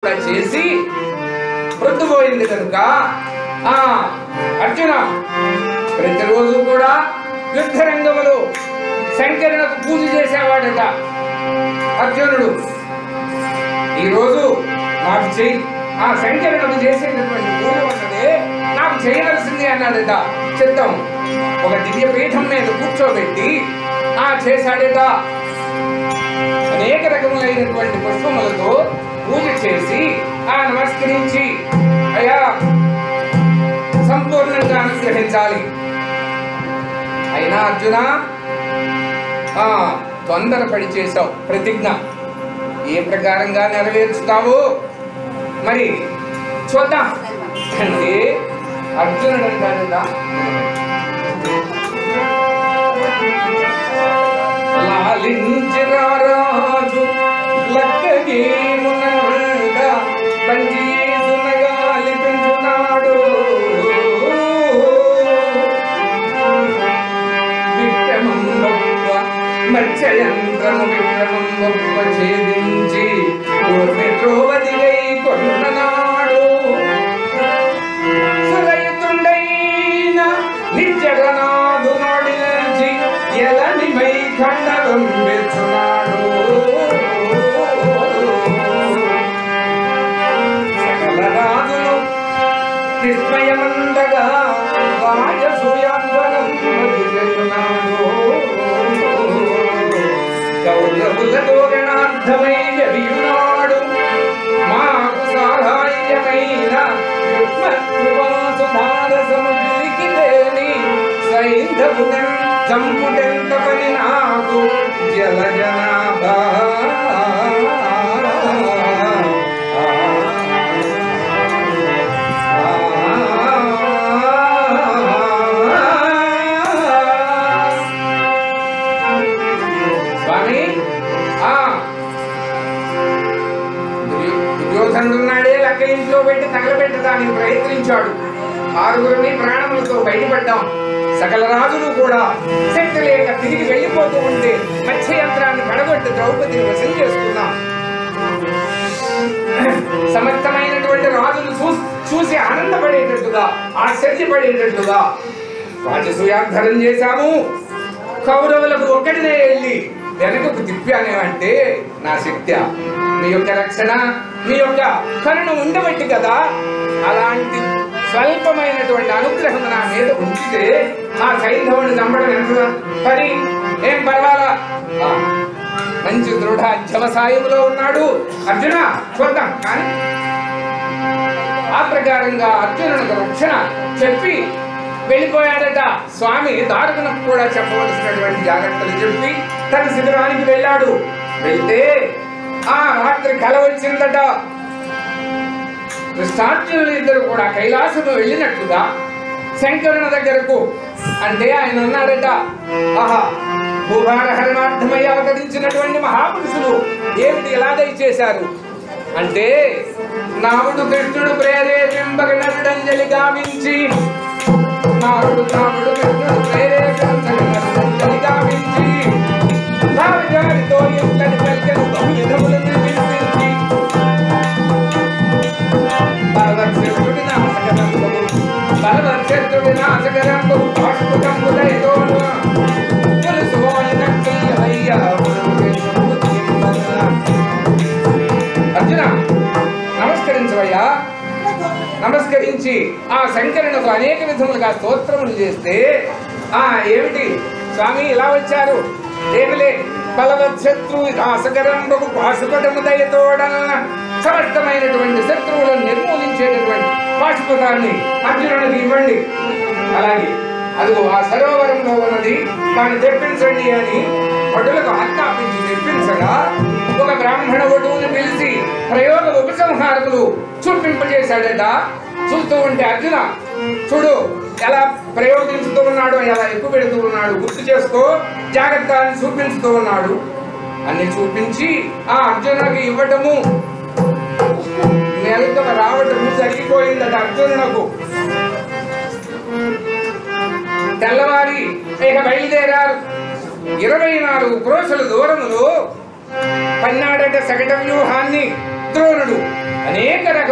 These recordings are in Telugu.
కూడా చేసి ప్రొద్దుపోయింది కనుక ఆ అర్జున ప్రతిరోజు కూడా యుద్ధ రంగములో శంకరునకు పూజ చేసేవాడట అర్జునుడు ఈరోజు నాకు చెయ్యి ఆ శంకరునకు చేసేటటువంటి పూజ ఉన్నదే నాకు చేయవలసింది అన్నాడట చిత్తం ఒక దివ్య పీఠం మీద కూర్చోబెట్టి ఆ చేశాడట అనేక రకములైనటువంటి పుష్పములతో పూజ చేసి ఆ నమస్కరించి అయ్యా సంపూర్ణంగా అనుగ్రహించాలి అయినా అర్జున ఆ తొందరపడి చేసావు ప్రతిజ్ఞ ఏ ప్రకారంగా నెరవేర్చుతావు మరి చూద్దాం అంటే అర్జునుడు అంటాడట లాలించిన రాజు లక్కగేమునంద బంజీసునగాలి పెంచున్నాడు విక్రమం గొప్ప మత్స్యయంత్రము విక్రమం గొప్ప ఛేదించి ఊర్మిత్రోవదిగై కొన్ననాడు సురయుతుండైన నిత్యగనాదు నడిచి ఎలనిమై ఖండలం వెచ్చునాడు సకల రాజులు విస్మయమందగా రాజసూయాంబరం మదిలయునాడు కౌరవుల తోరణార్థమై జడియునాడు మాకు సహాయమైన యుగ్మకృపాసుధార సమపిలికితేని సైంధవున చంపుటెంత పని నాకు జలజనాభా స్వామి ఆ దుర్యో- దుర్యోధనుడు ఉన్నాడే లక్క ఇంట్లో పెట్టి తగలబెట్టడానికి ప్రయత్నించాడు ఆరుగురిని ప్రాణములతో బయటపడ్డాం సకల రాజులు కూడా శక్తి లేక తిరిగి వెళ్ళిపోతూ ఉంటే మత్స్య యంత్రాన్ని పడగొట్టి ద్రౌపదిని వశం చేసుకున్నాం సమస్తమైనటువంటి రాజులు చూ చూసి ఆనందపడేటట్టుగా ఆశ్చర్యపడేటట్టుగా రాజసూయాధరం చేశాము కౌరవులకు ఒక్కడినే వెళ్ళి వెనకకు తిప్పానేమంటే నా శక్తి మీ యొక్క రక్షణ మీ యొక్క కరుణ ఉండబట్టి కదా అలాంటి స్వల్పమైనటువంటి అనుగ్రహం నా మీద ఉంచితే ఆ సైంధవుని చంపడం ఎంత పని ఏం పర్వాలా ఆ, మంచి దృఢ జవసాయములో ఉన్నాడు అర్జున చూద్దాం కానీ ఆ ప్రకారంగా అర్జునునికి రక్షణ చెప్పి వెళ్ళిపోయాడట స్వామి దారుకునకు కూడా చెప్పవలసినటువంటి జాగ్రత్తలు చెప్పి తన శిబిరానికి వెళ్ళాడు వెళ్తే ఆ రాత్రి కల వచ్చిందట కృష్ణార్జునులు ఇద్దరు కూడా కైలాసము వెళ్ళినట్లుగా శంకరుని దగ్గరకు అంటే ఆయన అన్నాడట ఆహా భూభారహరణార్థమై అవతరించినటువంటి మహాపురుషులు ఏమిటి ఎలా దయచేశారు అంటే నావుడు కృష్ణుడు ప్రేరేపింపగనరుడంజలి గావించి నావుడు నావుడు కృష్ణుడు ప్రేరేపింపగనరుడంజలి గావించి భావి గారితో ఎంతటి పలికెను బహు విధములను వినిపించి బలవత్సరుడి నాశకరంబు బలవత్సరుడి నాశకరంబు బాష్పుటంబు దయతోను తెలుసుకోని అయ్యా అర్జున నమస్కరించవయ్యా నమస్కరించి ఆ శంకరునకు అనేక విధములుగా స్తోత్రములు చేస్తే ఆ ఏమిటి స్వామి ఇలా వచ్చారు ఏమిలే బలవత్శత్రు నాశకరంబకు పాశుపటము దయతోడన సమస్తమైనటువంటి శత్రువులను నిర్మూలించేటటువంటి పాశుపటాన్ని అర్జునుడికి ఇవ్వండి అలాగే అదిగో ఆ సరోవరంలో ఉన్నది దాన్ని తెప్పించండి అని భటులకు ఆజ్ఞాపించి తెప్పించగా ఒక బ్రాహ్మణ వటువుని పిలిచి ప్రయోగ ఉపసంహారకులు చూపింపజేశాడట చూస్తూ ఉంటే అర్జున చూడు ఎలా ప్రయోగించుతూ ఉన్నాడు ఎలా ఎక్కువ పెడుతూ ఉన్నాడు గుర్తు చేసుకో జాగ్రత్త అని చూపించుతూ ఉన్నాడు అన్ని చూపించి ఆ అర్జునుడికి ఇవ్వటము నెలక రావటము జరిగిపోయిందట అర్జునునకు తెల్లవారి ఇక బయలుదేరారు ఇరవై నాలుగు క్రోశల దూరములో పన్నాడట సగట వ్యూహాన్ని ద్రోణుడు అనేక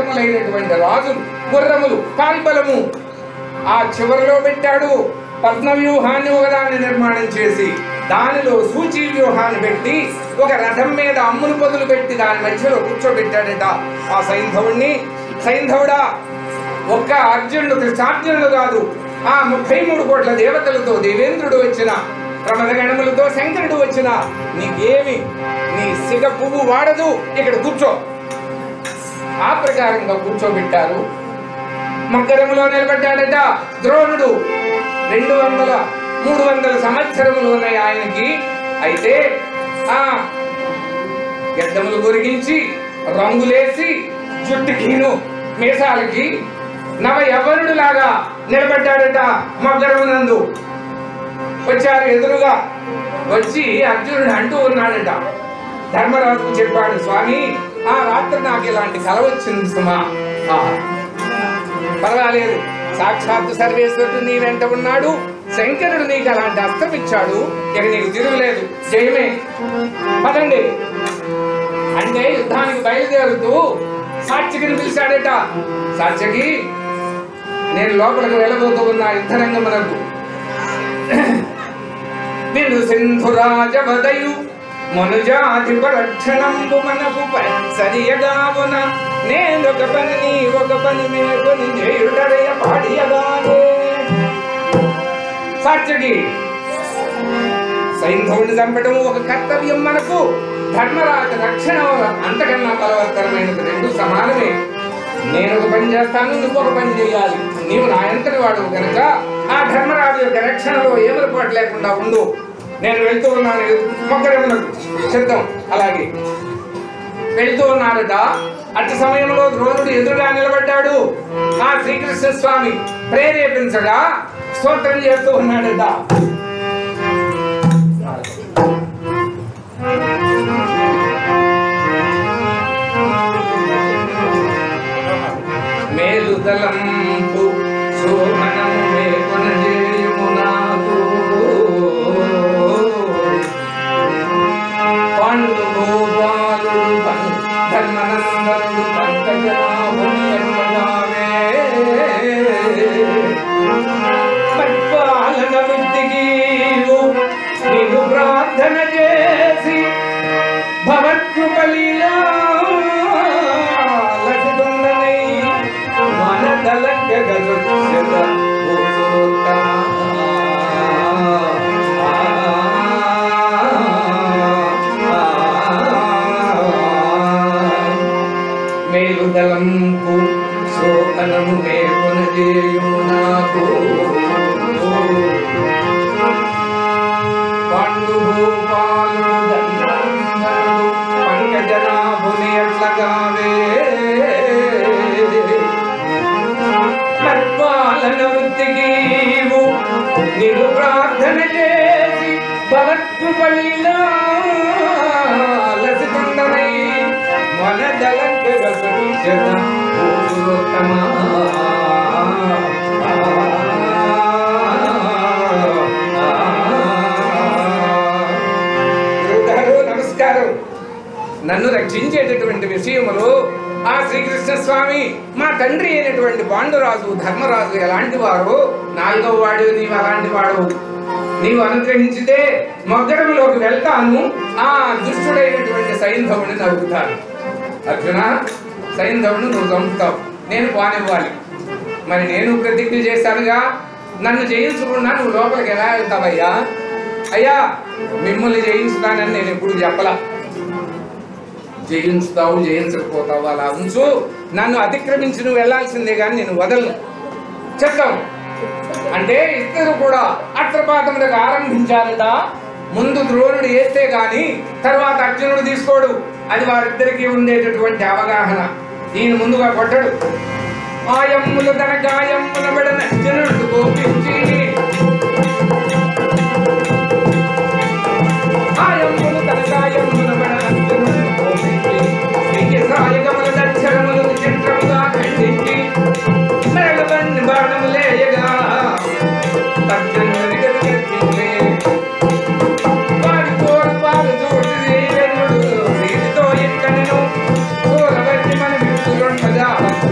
రకములైనటువంటి రాజులు గుర్రములు పాల్బలము ఆ చివరిలో పెట్టాడు పద్మ వ్యూహాన్ని ఒకదాన్ని నిర్మాణం చేసి దానిలో సూచి వ్యూహాన్ని పెట్టి ఒక రథం మీద అమ్ములు పొదులు పెట్టి దాని మధ్యలో కూర్చోబెట్టాడట ఆ సైంధవుణ్ణి సైంధవుడా ఒక్క అర్జునుడు కృష్ణార్జునుడు కాదు ఆ ముప్పై మూడు కోట్ల దేవతలతో దేవేంద్రుడు వచ్చిన ప్రమద గణములతో శంకరుడు వచ్చిన నీకేమి నీ సిగ పువ్వు వాడదు ఇక్కడ కూర్చో ఆ ప్రకారంగా కూర్చోబెట్టారు మకరములో నిలబడ్డాడట ద్రోణుడు రెండు వందల మూడు వందల సంవత్సరములు ఉన్నాయి ఆయనకి అయితే ఆ గడ్డములు గురిగించి రంగులేసి జుట్టుకిను మీసాలకి నవ యవ్వనుడు లాగా నిలబడ్డాడట మకరమునందు వచ్చారు ఎదురుగా వచ్చి అర్జునుడు అంటూ ఉన్నాడట ధర్మరాజుకు చెప్పాడు స్వామి ఆ రాత్రి నాకు ఇలాంటి కల వచ్చింది సుమా ఆహా. పర్వాలేదు సాక్షాత్తు సర్వేశ్వరుడు నీ వెంట ఉన్నాడు శంకరుడు నీకు అలాంటి అస్తం ఇచ్చాడు ఇక నీకు తిరుగులేదు జయమే పదండి అంటే యుద్ధానికి బయలుదేరుతూ సాక్షికిని పిలిచాడట సాక్షికి నేను లోపలికి వెళ్ళబోతూ ఉన్న యుద్ధరంగమునకు విను సింధురాజవదయు మనుజాధిప రక్షణంబు మనకు సరియగావున నేనొక పని నీ ఒక పని మేకొని చేయుటరయ పాడియగానే సాక్షికి సైంధవుని చంపడం ఒక కర్తవ్యం మనకు ధర్మరాజ రక్షణ అంతకన్నా బలవత్తరమైనది రెండు సమానమే నేను ఒక పని చేస్తాను నువ్వు ఒక పని చేయాలి నీవు నా ఎంతటి వాడు కనుక ఆ ధర్మరాజు యొక్క రక్షణలో ఏమరపాటు లేకుండా ఉండు నేను వెళ్తూ ఉన్నాను మొక్కడములకు సిద్ధం అలాగే వెళ్తూ ఉన్నాడట అట్టి సమయంలో ద్రోణుడు ఎదురుగా నిలబడ్డాడు ఆ శ్రీకృష్ణ స్వామి ప్రేరేపించగా స్తోత్రం చేస్తూ ఉన్నాడట మేలుదలంపు శోభనము మేకొనజేయుము నాకు పండు గోపాలుడు పం- ధర్మనందనుడు పంకజనాభుని ఎన్నగానే. పరిపాలన వృత్తికి నీవు ప్రార్థన చేసి భవత్కృపలీలా లక్షదుండనై మన దళగగదుచ్యత మేలుదలంపు శోకనము మేకున చేయుము నాకు పండు భూపాలుడు దండంధరుడు పంకజనాభుని ఎట్లగావే పరిపాలన వృత్తికి నిన్ను ప్రార్థన చేసి భగత్కృపలిలా లసితుండనై మన దళంకగస గురువుగారు నమస్కారం నన్ను రక్షించేటటువంటి విషయములో ఆ శ్రీకృష్ణ స్వామి మా తండ్రి అయినటువంటి పాండురాజు ధర్మరాజు ఎలాంటి వారు నాలుగవ వాడు నీవు అలాంటి వాడు నీవు అనుగ్రహించితే మొగ్గరంలోకి వెళ్తాను ఆ దుష్టుడైనటువంటి సైంధవుని నవ్వుతాను అర్జున సైంధవుని నువ్వు చంపుతావు నేను పానివ్వాలి మరి నేను ప్రతిజ్ఞ చేశానుగా నన్ను జయించకుండా నువ్వు లోపలికి ఎలా వెళ్తావయ్యా అయ్యా మిమ్మల్ని జయించుతానని నేను ఎప్పుడు చెప్పలా జయించుతావు జయించకపోతావు అలా ఉంచు నన్ను అతిక్రమించి నువ్వు వెళ్ళాల్సిందే కానీ నేను వదలను చెప్తాం అంటే ఇద్దరు కూడా అట్రపాతములకు ఆరంభించారట ముందు ద్రోణుడు వేస్తే గాని తర్వాత అర్జునుడు తీసుకోడు అది వారిద్దరికీ ఉండేటటువంటి అవగాహన ఈయన ముందుగా కొట్టడు ఆయమ్ములు తన గాయమ్ముల బడన అర్జునుడు కోపించి ఆయమ్ములు తన గాయమ్ముల బడన అర్జునుడు కోపించి ఇంకి సాయగముల దక్షరములు చిత్రముగా ఖండించి మెరగబన్ని బాణములేయగా అర్జునుడి గదిగెత్తింది. వాడి కోల్పాలు చూసి వెన్నుడు వీటితో ఇక్కడను కూరవచ్చి మన విప్పులుండగా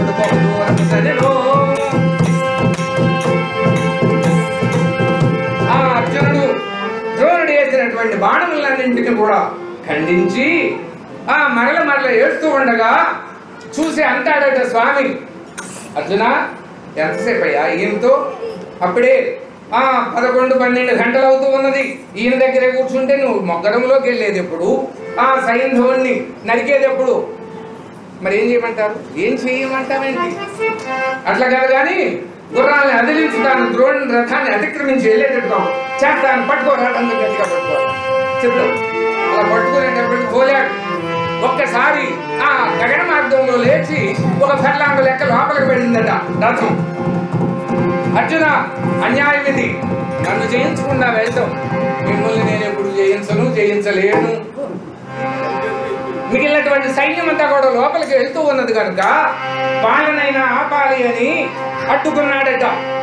కూడా ఖండించి ఆ మరల మరల ఏడుస్తూ ఉండగా చూసి అంటాడట స్వామి అర్జున ఎంతసేపు అయ్యా ఈయనతో అప్పుడే ఆ పదకొండు పన్నెండు గంటలు అవుతూ ఉన్నది ఈయన దగ్గరే కూర్చుంటే నువ్వు మొగ్గడంలోకి వెళ్ళేది ఎప్పుడు ఆ సైంధవుణ్ణి నరికేది ఎప్పుడు మరి ఏం చేయమంటారు ఏం చేయమంటావేంటి అట్లా కాదు కానీ గుర్రాన్ని అదిలించుతాను ద్రోణి రథాన్ని అతిక్రమించి వెళ్ళేటట్టు చేస్తాను పట్టుకో రథం గట్టిగా పట్టుకో సిద్ధం అలా పట్టుకునేటప్పటికి పోలాడు ఒక్కసారి ఆ గగన మార్గంలో లేచి ఒక ఫర్లాంగు లెక్క లోపలికి వెళ్ళిందట రథం అర్జున అన్యాయం ఇది నన్ను జయించకుండా వెళ్తాం మిమ్మల్ని నేను ఎప్పుడు జయించను జయించలేను మిగిలినటువంటి సైన్యం అంతా కూడా లోపలికి వెళ్తూ ఉన్నది కనుక వాళ్ళనైనా ఆపాలి అని అడ్డుకున్నాడట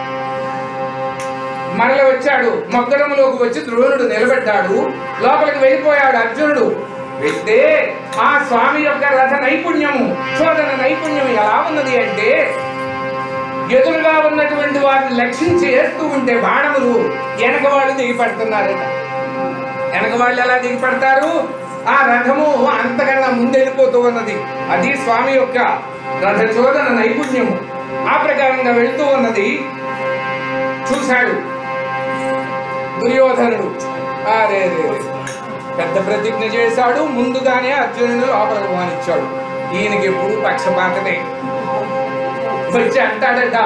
మరల వచ్చాడు మొగ్గడంలోకి వచ్చి ద్రోణుడు నిలబెట్టాడు లోపలికి వెళ్ళిపోయాడు అర్జునుడు వెళ్తే ఆ స్వామి యొక్క రథ నైపుణ్యము శోధన నైపుణ్యం ఎలా ఉన్నది అంటే ఎదురుగా ఉన్నటువంటి వారిని లక్షించి వేస్తూ ఉంటే బాణములు వెనక వాళ్ళు దిగిపడుతున్నారట వెనక వాళ్ళు ఎలా దిగిపడతారు ఆ రథము అంతకన్నా ముందెళ్ళిపోతూ ఉన్నది అది స్వామి యొక్క రథ చోదన నైపుణ్యము ఆ ప్రకారంగా వెళ్తూ ఉన్నది చూశాడు దుర్యోధనుడు అరే రే రే. పెద్ద ప్రతిజ్ఞ చేశాడు ముందుగానే అర్జునుడు లోపలికి మానిచ్చాడు ఈయనకి ఎప్పుడు పక్షపాతమే వచ్చి అంటాడట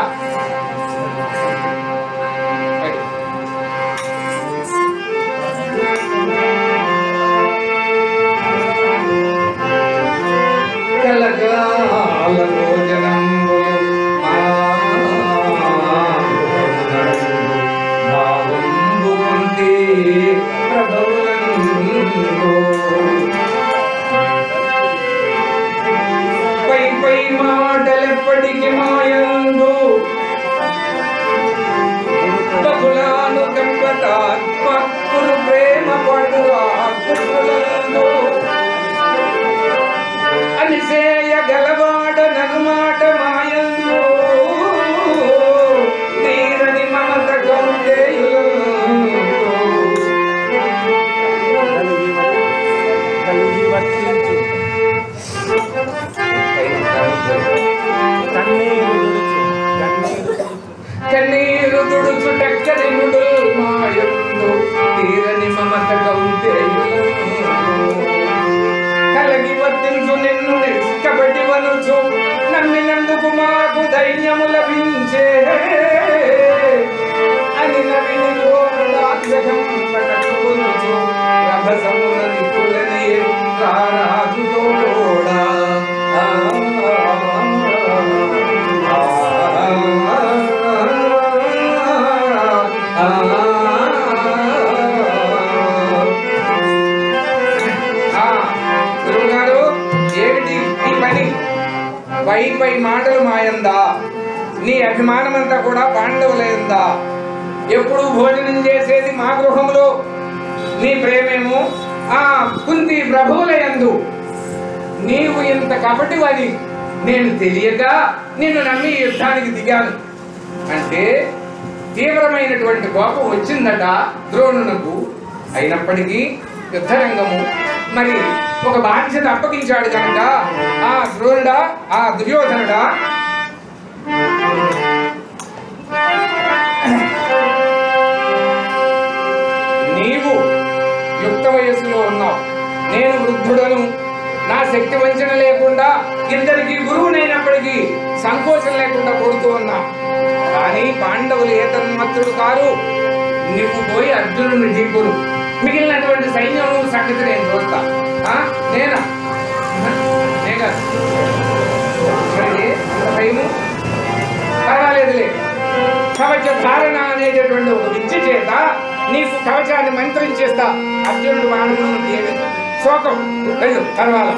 అది. కలకాల భోజనంబులు భావంబు వంటి ప్రభువులందు. పై పై మాటలెప్పటికి మాయందు బహుళాను కంపతాత్మకులు ప్రేమ పడురా కుటుంబంలో అనిసేయ గలవాడ ననుమాట మాయందు తీరని మమత కౌంటేయులు కలిగి వర్తించు కన్నీరు తుడుచు కన్నీరు తుడుచు కన్నీరు తుడుచు టక్కని నుడుల్ మాయందు తీరని మమత కౌంటేయులు కలగి వర్తించు నిన్ను నిష్కబడి వనుచు నమ్మినందుకు మాకు ధైర్యము లభించే అని నవిని గోడాగ్రహం పట్టుకొనుచు రభసమున నిపులని రారాజుతో కూడా ఆ, ఆ, ఆ, గురువుగారు ఏమిటి ఈ పని పై పై మాటలు మాయందా నీ అభిమానమంతా కూడా పాండవులైందా ఎప్పుడు భోజనం చేసేది మా గృహంలో నీ ప్రేమేమో ఆ కుంతి ప్రభువులయందు నీవు ఇంత కపటివని నేను తెలియక నిన్ను నమ్మి యుద్ధానికి దిగాను అంటే తీవ్రమైనటువంటి కోపం వచ్చిందట ద్రోణునకు అయినప్పటికీ యుద్ధరంగము మరి ఒక బాధ్యత అప్పగించాడు కనుక ఆ ద్రోణుడా ఆ దుర్యోధనుడా నీవు యుక్త వయస్సులో ఉన్నావు నేను వృద్ధుడను నా శక్తి వంచన లేకుండా ఇద్దరికి గురువునైనప్పటికీ సంకోచం లేకుండా కొడుతూ ఉన్నా కానీ పాండవులు ఏ తన్మత్తుడు కారు నువ్వు పోయి అర్జునుడిని ఢీకును మిగిలినటువంటి సైన్యం సంగతి నేను చూస్తా ఆ? నేనా నే కాదు. మరి అంత భయము పర్వాలేదులే కవచ ధారణ అనేటటువంటి ఒక విద్య చేత నీకు కవచాన్ని మంత్రించేస్తా అర్జునుడు బాణములను ఏమి శోకం వెళ్ళు పర్వాల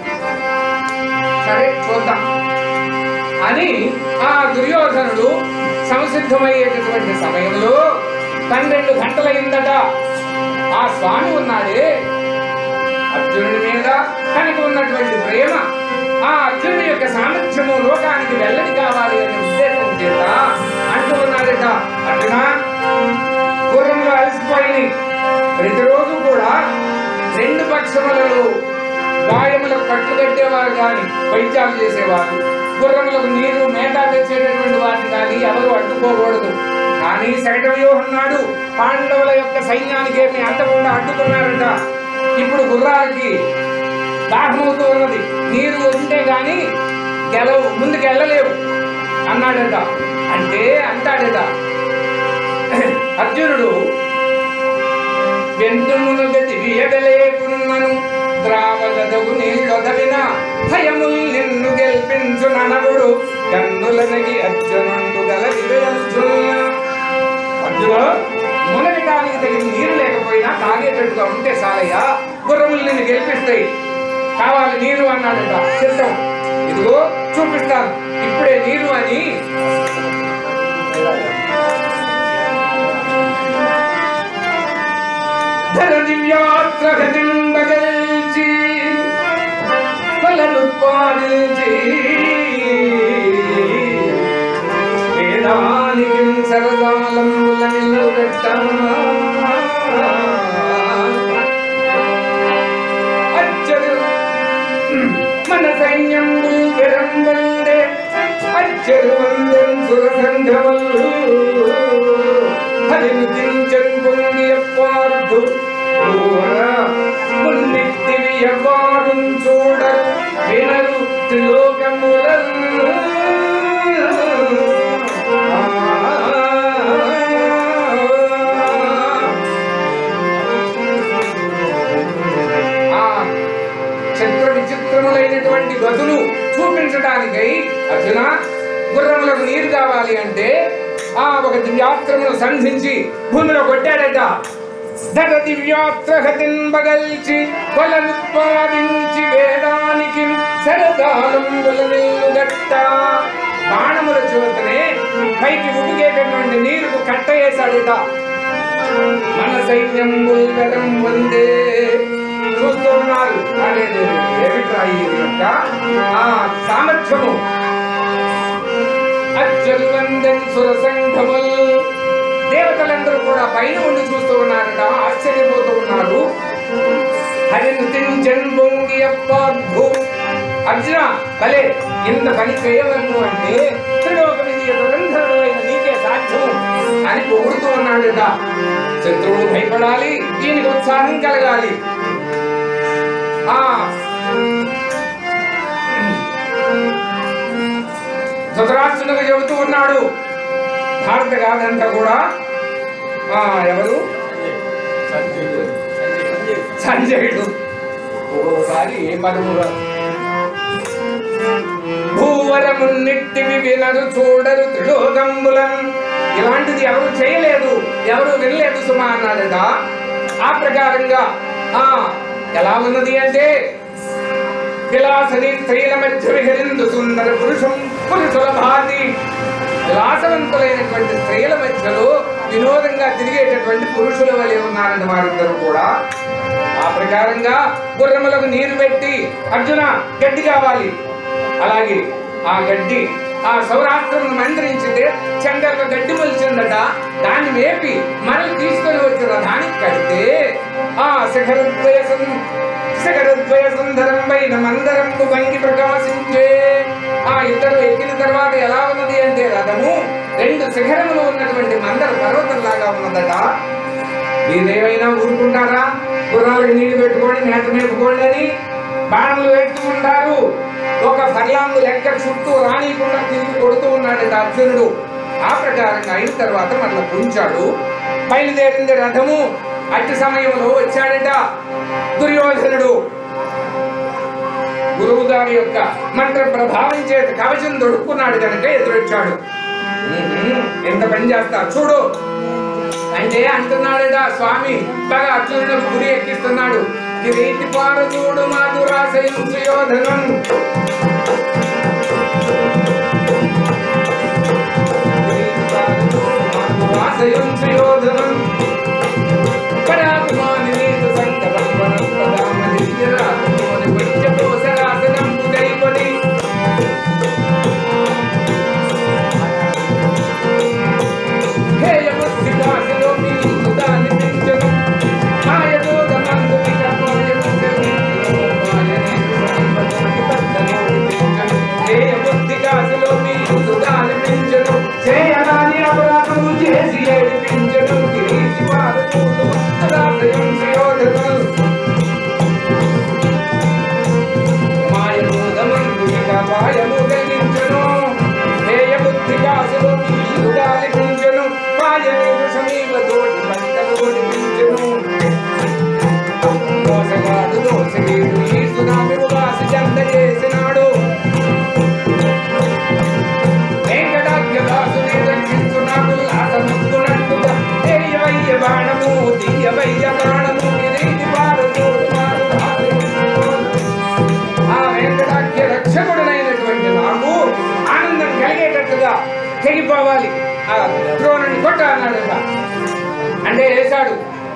సరే చూద్దాం అని ఆ దుర్యోధనుడు సంసిద్ధమయ్యేటటువంటి సమయంలో పన్నెండు గంటలైందట ఆ స్వామి ఉన్నాడే అర్జునుడి మీద తనకు ఉన్నటువంటి ప్రేమ ఆ అర్జునుడి యొక్క సామర్థ్యము లోకానికి వెల్లడి కావాలి అనే ఉద్దేశం చేత అంటూ ఉన్నాడట అర్జున గుర్రంలో అలసిపోయి ప్రతిరోజు కూడా రెండు రణాశ్రములలో గాయములకు కట్లు కట్టేవారు కానీ వైద్యాలు చేసేవారు గుర్రములకు నీరు మేత తెచ్చేటటువంటి వారిని కానీ ఎవరు అడ్డుకోకూడదు కానీ శకట వ్యూహం నాడు పాండవుల యొక్క సైన్యానికి ఏమి అందకుండా అడ్డుకున్నారట ఇప్పుడు గుర్రాలకి దాహమవుతూ ఉన్నది నీరు ఉంటే గాని గెలవు ముందుకు వెళ్ళలేవు అన్నాడట అంటే అంటాడట అర్జునుడు వెంతుమును గతి వియడలేకున్నను ద్రావగదగు నీళ్ళొదవిన భయముల్ నిన్ను గెల్పించు ననవుడు కన్నులనగి అర్జునుండు గల వివేచున్న అర్జున మునగటానికి తగిన నీరు లేకపోయినా తాగేటట్టుగా ఉంటే సాలయ్య గుర్రములు నిన్ను గెలిపిస్తాయి కావాలి నీరు అన్నాడట చిత్తం ఇదిగో చూపిస్తాను ఇప్పుడే నీరు అని ధర దివ్యాత్రగతింబగల్చి ఫలనుత్పాదించి వేదానికి సరదాలంబుల అచ్చరు మన సైన్యం విరంబందే అచ్చరు వందం సురసంఘములు హరిని దించన్ పొంగియ పార్దు మున్నిత్తివి ఎవ్వారు చూడరు వినరు త్రిలోకములను ఆ చిత్ర విచిత్రములైనటువంటి గదులు చూపించడానికై అర్జున గుర్రములకు నీరు కావాలి అంటే ఆ ఒక దివ్యాస్త్రమును సంధించి భూమిలో కొట్టాడట ధర దివ్యాస్త్రహతిన్ బగల్చి కొలనుత్పాదించి వేదానికి సరదాలంబుల నిల్లుగట్ట బాణముల చోతనే పైకి ఉడికేటటువంటి నీరుకు కట్ట వేశాడట మన సైన్యం బుల్గరం వందే చూస్తూ ఉన్నారు అనేది ఏమిట్రా ఇది యొక్క ఆ సామర్థ్యము అజ్జలు వందెన్ సుర సంఘముల్ దేవతలందరూ కూడా పైన ఉండి చూస్తూ ఉన్నారట ఆశ్చర్యపోతూ ఉన్నారు హరింతించన్ బొంగి అప్పాద్భు అర్జున భలే ఇంత పని చేయవలను అంటే త్రిలోక విజయ దురంధరుడైన నీకే సాధ్యము అని పొగుడుతూ ఉన్నాడట శత్రువులు భయపడాలి దీనికి ఉత్సాహం కలగాలి ఆ ధృతరాష్ట్రునికి చెబుతూ ఉన్నాడు భారత గాథంతా కూడా ఆ ఎవరు సంజయుడు ఒక్కొక్కసారి మరుమురా భూవరమున్నిట్టివి వినరు చూడరు త్రిలోకంబులం ఇలాంటిది ఎవరు చేయలేదు ఎవరు వినలేదు సుమా అన్నాడట ఆ ప్రకారంగా ఆ ఎలా ఉన్నది అంటే విలాసని స్త్రీల మధ్య విహరిందు సుందర పురుషం పురుషుల భాతి విలాసవంతులైనటువంటి స్త్రీల మధ్యలో వినోదంగా తిరిగేటటువంటి పురుషుల వలె ఉన్నారంట వారిద్దరు కూడా ఆ ప్రకారంగా గుర్రములకు నీరు పెట్టి అర్జున గడ్డి కావాలి అలాగే ఆ గడ్డి ఆ సౌరాష్ట్రం మంత్రించితే చెండల గడ్డి మొలిచిందట దాన్ని మేపి మరలు తీసుకొని వచ్చి రథానికి కడితే ఆ శిఖరద్వయ సం- శిఖరద్వయ సుందరమైన మందరంబు వంగి ప్రకాశించే ఆ ఇద్దరు ఎక్కిన తర్వాత ఎలా ఉన్నది అంటే రథము రెండు శిఖరములు ఉన్నటువంటి మందర పర్వతంలాగా ఉన్నదట మీరేమైనా ఊరుకుంటారా గుర్రాలకు నీళ్లు పెట్టుకోండి మేత మేపుకోండి అని బాణములు వేస్తూ ఉంటారు ఒక ఫర్లాంగు లెక్క చుట్టూ రానియకుండా తిరిగి కొడుతూ ఉన్నాడట అర్జునుడు ఆ ప్రకారంగా అయిన తర్వాత మరల పుంచాడు బయలుదేరింది రథము అట్టి సమయంలో వచ్చాడట దుర్యోధనుడు గురువు గారి యొక్క మంత్ర ప్రభావం చేత కవచం దొడుక్కున్నాడు కనుక ఎదురొచ్చాడు "ఉహుం, ఎంత పని చేస్తా చూడు అంటే అంటున్నాడట స్వామి బాగా అర్జునుడు గురి ఎక్కిస్తున్నాడు కిరీటి పారు చూడు మాధురాశయం సుయోధనం మాధురాశయం సుయోధనం పరాత్మాని నీత సంకటం వనస్పదామని రాజమోని పంచకోశరాసనం కైకొని హేయముద్ధికాశలో మీ సుతాని పింఛను మాయదోదమందు వికల్పయముద్ధిని వెళ్ళిపోవాలి ఆ ద్రోణుని కొట్ట అన్నాడట అంటే వేశాడు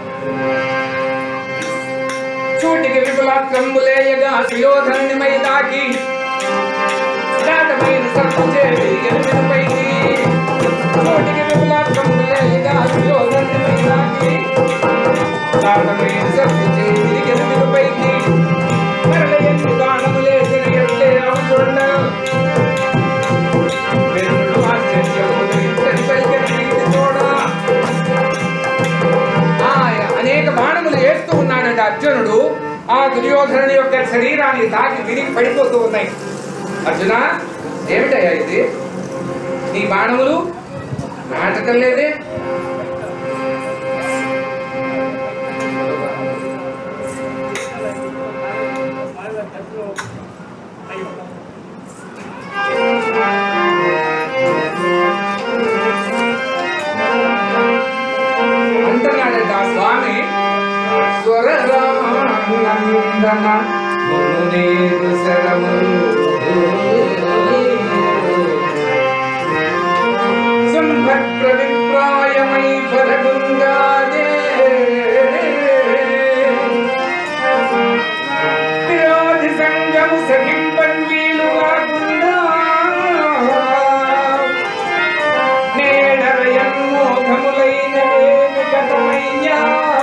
చూటికి విపులాత్రంబులేయగా సుయోధనుని మై తాకి దాటమైన సర్పు చేరి ఎరుమిపైకి చూటికి విపులాత్రంబులేయగా సుయోధనుని మై తాకి దాటమైన సర్పు చేరి ఎరుమిపైకి మరల ఎన్ని బాణములేసిన ఎట్లే రామచుండ వెన్నుడు ఆశ్చర్యము ధరించని పలికిన నీటి తోడా ఆ అనేక బాణములు వేస్తూ ఉన్నాడట అర్జునుడు ఆ దుర్యోధనుని యొక్క శరీరాన్ని తాకి విరిగి పడిపోతూ ఉన్నాయి అర్జున ఏమిటయ్యా ఇది నీ బాణములు నాటకం లేదే అంటున్నాడట ఆ స్వామి స్వరరానందన మునునీరు శరములు సంభక్ప్రవిప్రాయమై పరగుంగాదే విరోధి సంగము సఖింపన్ వీలు కాకుండా నేడరయన్మోఘములైనవేమి కథమయ్యా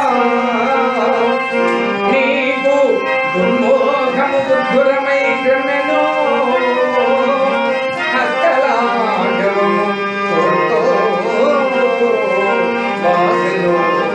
నీకు దుర్మోఘము బుద్ధురమై క్రమెనో హస్తలాఘవము తోటో వాసెలో.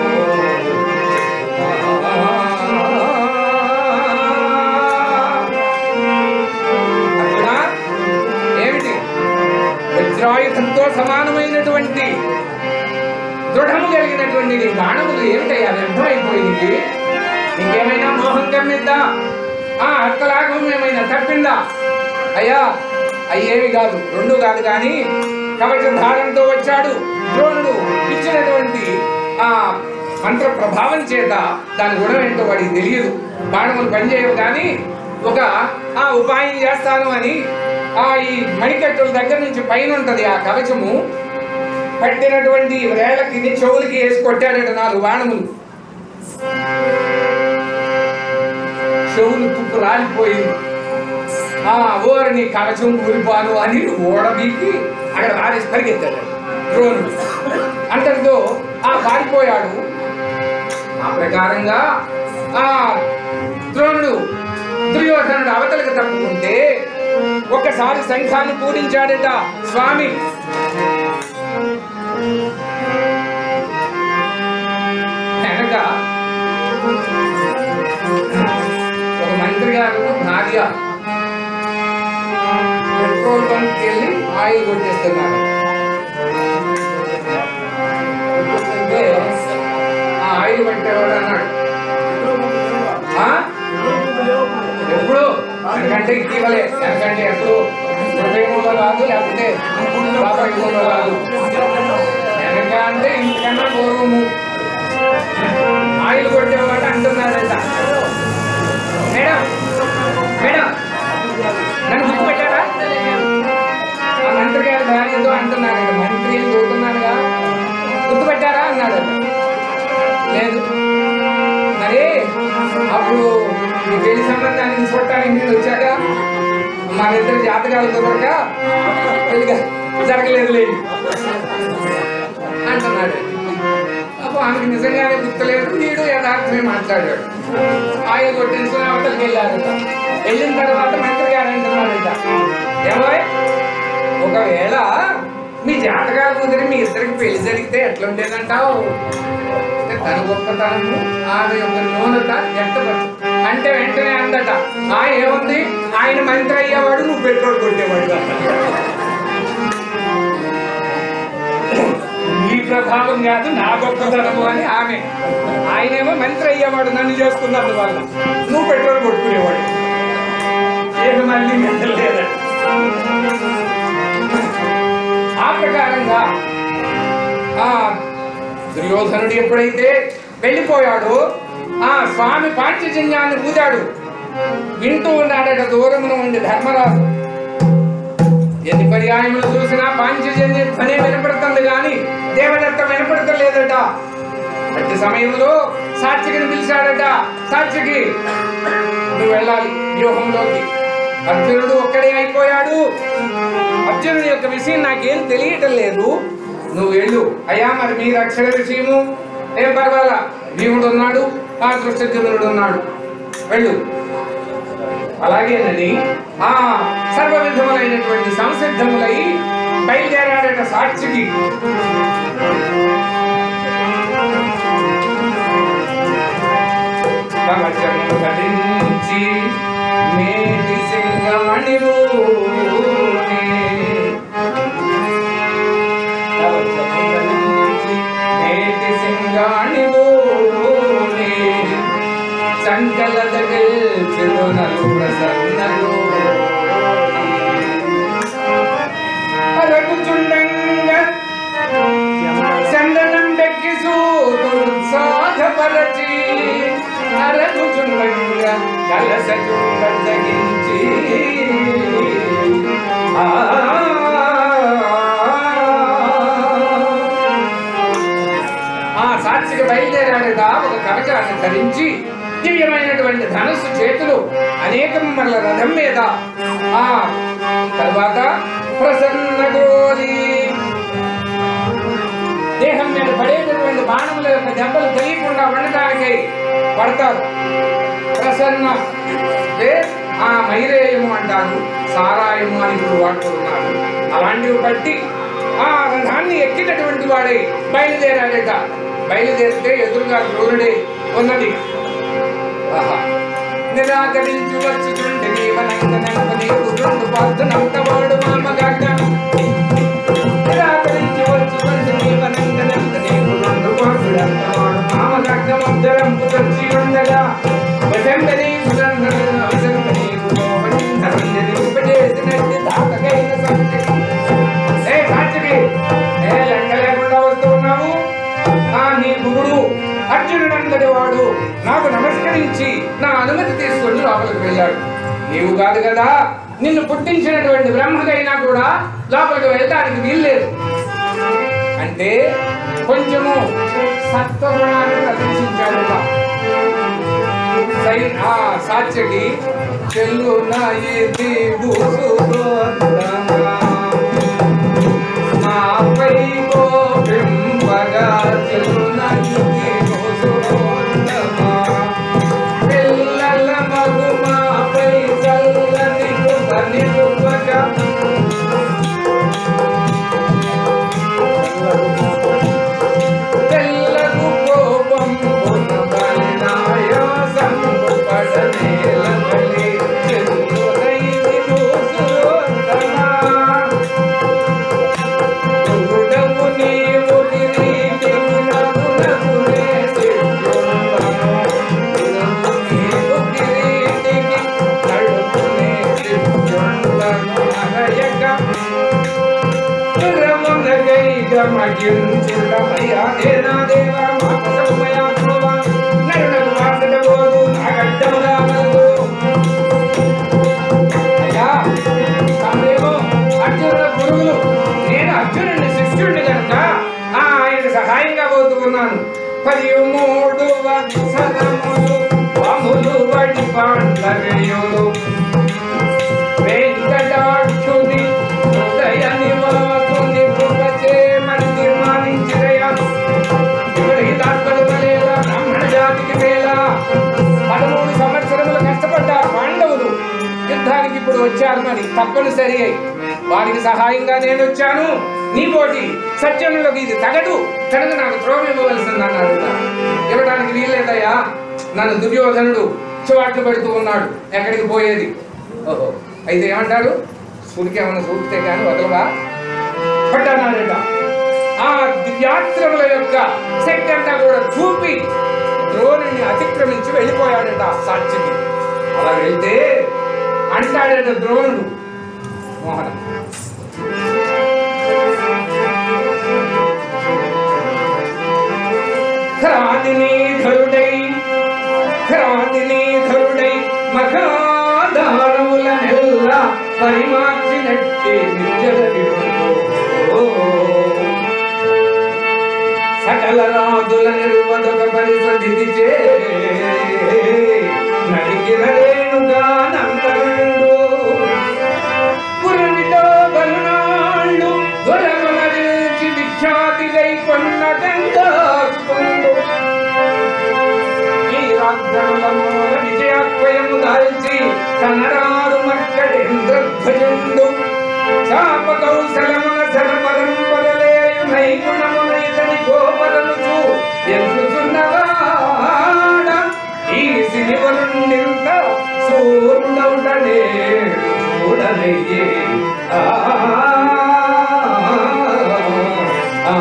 అర్జునా, ఏమిటి వజ్రాయుధంతో సమానమైనటువంటి దృఢము కలిగినటువంటి నీ బాణములు ఏమిటయ్యా వ్యర్థమైపోయింది ఇంకేమైనా మోహం కమ్మిద్దా ఆ హస్తలాఘం ఏమైనా తప్పిందా అయ్యా అయ్యేవి కాదు రెండు కాదు కానీ కవచ ధారంతో వచ్చాడు ద్రోణుడు ఇచ్చినటువంటి ఆ మంత్ర ప్రభావం చేత దాని గుణం ఏంటో వాడికి తెలియదు బాణములు పనిచేయవు కానీ ఒక ఆ ఉపాయం చేస్తాను అని ఆ ఈ మణికట్టుల దగ్గర నుంచి పైన ఉంటది ఆ కవచము పట్టినటువంటి వేళకి చెవులకి వేసి కొట్టాడట నాలుగు బాణములు చెవులు తుప్పు రాలిపోయింది ఆ ఓరని కవచం కూలిపాను అని ఓడబీకి అక్కడ ఆరేసి పరిగెత్తాడు ద్రోణుడు అంతటితో ఆ పారిపోయాడు ఆ ప్రకారంగా ఆ ద్రోణుడు దుర్యోధనుడు అవతలకు తప్పుకుంటే ఒక్కసారి శంఖాన్ని పూరించాడట స్వామి వెనక ఒక మంత్రి గారు భార్య పెట్రోల్ బంక్ వెళ్ళి ఆయిల్ కొట్టేస్తున్నారు కొట్టేస్తుంటే ఆ ఆయిల్ పట్టేవాడు అన్నాడు "ఆ? ఎప్పుడు ఎందుకంటే ఇటీవలే ఎందుకంటే ఎప్పుడు హృదయంలో కాదు లేకపోతే పాపయుగంలో కాదు వెనక అంటే ఇంతకన్నా పూర్వము ఆయిల్ కొట్టేవాడు అంటున్నాడంట మేడం మేడం నన్ను గుర్తుపెట్టారా ఆ మంత్రి గారు భార్యతో అంటున్నాడు మంత్రి అని చదువుతున్నాడుగా గుర్తుపెట్టారా అన్నాడు లేదు మరి అప్పుడు ఈ పెళ్లి సంబంధాన్ని చూడటానికి నేను వచ్చాక మన ఇద్దరు జాతకాలు కుదరక పెళ్లిగా జరగలేదు లేదు అంటున్నాడు అప్పుడు ఆమెకి నిజంగానే గుర్తులేదు వీడు యథార్థమే మాట్లాడాడు ఆయన కొట్టించుకుని అవతలకి వెళ్ళారట వెళ్ళిన తర్వాత మంత్రి గారు అంటున్నాడట ఏమోయ్ ఒకవేళ మీ జాతకాలు కుదిరి మీ ఇద్దరికి పెళ్లి జరిగితే ఎట్లా ఉండేదంటావు అంటే తన గొప్పతనము ఆమె యొక్క న్యూనత వ్యక్తపరచు అంటే వెంటనే అందట ఆ ఏముంది ఆయన మంత్రి అయ్యేవాడు నువ్వు పెట్రోల్ కొట్టేవాడు నీ ప్రభావం కాదు నా గొప్పతనము అని ఆమె ఆయనేమో మంత్రి అయ్యేవాడు నన్ను చేసుకున్నందు వల్ల నువ్వు పెట్రోల్ కొట్టుకునేవాడు ఏక మళ్ళీ లేదండి ఆ ప్రకారంగా ఆ దుర్యోధనుడు ఎప్పుడైతే వెళ్ళిపోయాడో ఆ స్వామి పాంచజన్యాన్ని ఊదాడు వింటూ ఉన్నాడట దూరమున ఉండి ధర్మరాజు ఎన్ని పర్యాయములు చూసినా పాంచజన్య ధ్వనే వినపడుతుంది కానీ దేవదత్త వినపడతలేదట అట్టి సమయంలో సాత్వికిని పిలిచాడట సాత్వికి నువ్వు వెళ్ళాలి వ్యూహంలోకి అర్జునుడు ఒక్కడే అయిపోయాడు అర్జునుడి యొక్క విషయం నాకేం తెలియటం లేదు నువ్వు వెళ్ళు అయ్యా మరి మీరు అక్షర విషయము ఏం పర్వాలా భీముడు ఉన్నాడు ఆ దృష్టజనుడు ఉన్నాడు వెళ్ళు అలాగేనని ఆ సర్వ విధములైనటువంటి సంసిద్ధములై బయలుదేరాడట సాక్షికి కవచము ధరించి మేటి సింగాణిలోనే కవచము ధరించి మేటి సింగాణిలోనే సంకలద గెల్చెదొనలు ప్రసన్నలో అరకుచుండంగా చందనం బెక్కి సూతుడు సాధపరచి అరకుచుండంగా కలసకుండగించి ఆ ఆ సాక్షికి బయలుదేరాడట ఒక కవచాన్ని ధరించి దివ్యమైనటువంటి ధనుస్సు చేతులు అనేకం మరల రథం మీద ఆ తర్వాత ప్రసన్న గోలి దేహం మీద పడేటటువంటి బాణముల యొక్క దెబ్బలు తెలియకుండా ఉండటానికి పడతారు ప్రసన్న అంటే ఆ మైరేయము అంటారు సారాయము అని ఇప్పుడు వాడుతున్నారు అలాంటివి బట్టి ఆ రథాన్ని ఎక్కినటువంటి వాడే బయలుదేరాడట బయలుదేరితే ఎదురుగా ద్రోణుడే ఉన్నది ఆహా. నిరాకరించి వచ్చుచుంటే నీవనందనంపని రెండు పాత్రనంతవాడు మామగాక నిరాకరించి వచ్చుచుంటే నీవనందనంపని రెండు పాత్రనంతవాడు మామగాక మద్దరంపు తెచ్చి ఉండగా వసంతని సుగంధమైన అవసరమని గోపని ధనంజని ఉపదేశినట్టి తాతకైన సంతతి ఏ సాక్షికి ఏ లెక్క లేకుండా వస్తూ ఉన్నావు ఆ నీ గురుడు అర్జునుడంతటి వాడు నాకు నమస్కరించి నా అనుమతి తీసుకొని లోపలికి వెళ్ళాడు నీవు కాదు కదా నిన్ను పుట్టించినటువంటి బ్రహ్మకైనా కూడా లోపలికి వెళ్ళడానికి వీల్లేదు అంటే కొంచెము సత్వగుణాన్ని ప్రదర్శించాడు సై- ఆ సాత్యకి చెల్లు నా ఇది నాపై గోపింపగా చెల్లునయుతి మోసుకొందమా. పిల్లల మగుమాపై చల్లని కృప నిలుపగా. తెల్లకు కోపం పునఃపరిణాయాసము పడనేలమలి చెల్లునైతి మోసుకొందమా. గురుడవు నీవు కిరీటిని నగునగునే సిద్ధుండము. గురుడవు నీవు కిరీటికి నడుపునే సిద్ధుండము. అనయక దురమునగైగ మగించుడమయ్యా దేనా దేవా మాపసమయా ధ్రువ. నరునకు వాసడబోదు నాగడ్డములా మలదు. అయ్యా తామేమో అర్జునుల గురువులు నేను అర్జునుడి శిష్యుడిని కనుక ఆ ఆయన సహాయంగా పోతూ ఉన్నాను పది మూడు వత్సరములు పాములు వడి పాండవేయులు వెంకటాక్షుని హృదయ నివాసుని కృపచే మంది మానించిరయా ఇవరికి తాత్పర్య లేలా బ్రాహ్మణ జాతికి మేలా పదమూడు సంవత్సరములు కష్టపడ్డారు పాండవులు యుద్ధానికి ఇప్పుడు వచ్చారు మరి తప్పనిసరి అయి వారికి సహాయంగా నేను వచ్చాను నీ పోటీ సత్యములకు ఇది తగదు కనుక నాకు త్రోవ ఇవ్వవలసింది అన్నాడు ఇవ్వడానికి వీల్లేదయ్యా నన్ను దుర్యోధనుడు చివాట్లు పెడుతూ ఉన్నాడు ఎక్కడికి పోయేది ఓహో అయితే ఏమంటారు సూడికి ఏమన్నా చూపితే కానీ వదలవా పట్టన్నాడట ఆ దివ్యాస్త్రముల యొక్క శక్తి అంతా కూడా చూపి ద్రోణుని అతిక్రమించి వెళ్ళిపోయాడట సాక్షికి అలా వెళ్తే అంటాడట ద్రోణుడు మోహన క్రాంతినీధరుడై క్రాంతినీధరుడై మహాదానముల నెల్ల పరిమార్చి నెట్టి నిత్యదవి సకల రాజుల నిర్వదొక పరిసదితి చే నడికిన రేణుగా నంతరుడు పురమితో బలునాళ్ళు దొరమరించి విఖ్యాతిగై కొన్న గంగాసుకుండు ఈ రాగ్రముల మూల విజయాత్వయము దాల్చి కనరాదు మక్కడేంద్రధ్వజుండు చాప కౌశలమున సర్వరంపరలేయు నైగుణమున ఇతని గోపరనుచు ఎదుగుతున్నవాడ ఈ సిరివరుండింత సూర్యుడవుటనే చూడనయ్యే ఆ ఆ,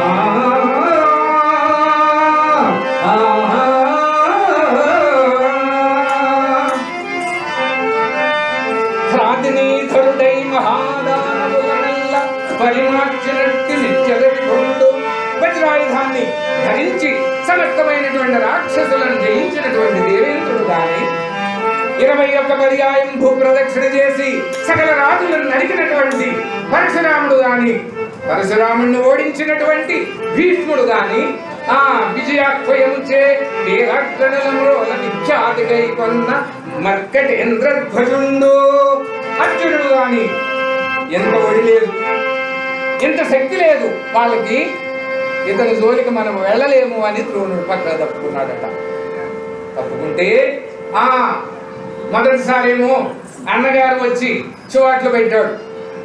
ప్రాతినీధరుడై మహాదానవులనల్ల పరిమార్చినట్టి నిత్యద విభుండు వజ్రాయుధాన్ని ధరించి సమస్తమైనటువంటి రాక్షసులను జయించినటువంటి దేవేంద్రుడు గాని ఇరవై ఒక్క పర్యాయం భూ ప్రదక్షిణ చేసి సకల రాజులను నరికినటువంటి పరశురాముడు గాని పరశురాముడిని ఓడించినటువంటి భీష్ముడు గాని ఆ విజయాక్వయముచే వీరాగ్రణలంలో విఖ్యాతికై కొన్న మర్కటేంద్రధ్వజుండు అర్జునుడు గాని ఎంత ఒడి లేదు ఎంత శక్తి లేదు వాళ్ళకి ఇతని జోలికి మనం వెళ్ళలేము అని ద్రోణుడు పక్కన తప్పుకున్నాడట తప్పుకుంటే ఆ మొదటిసారేమో అన్నగారు వచ్చి చువాట్లు పెట్టాడు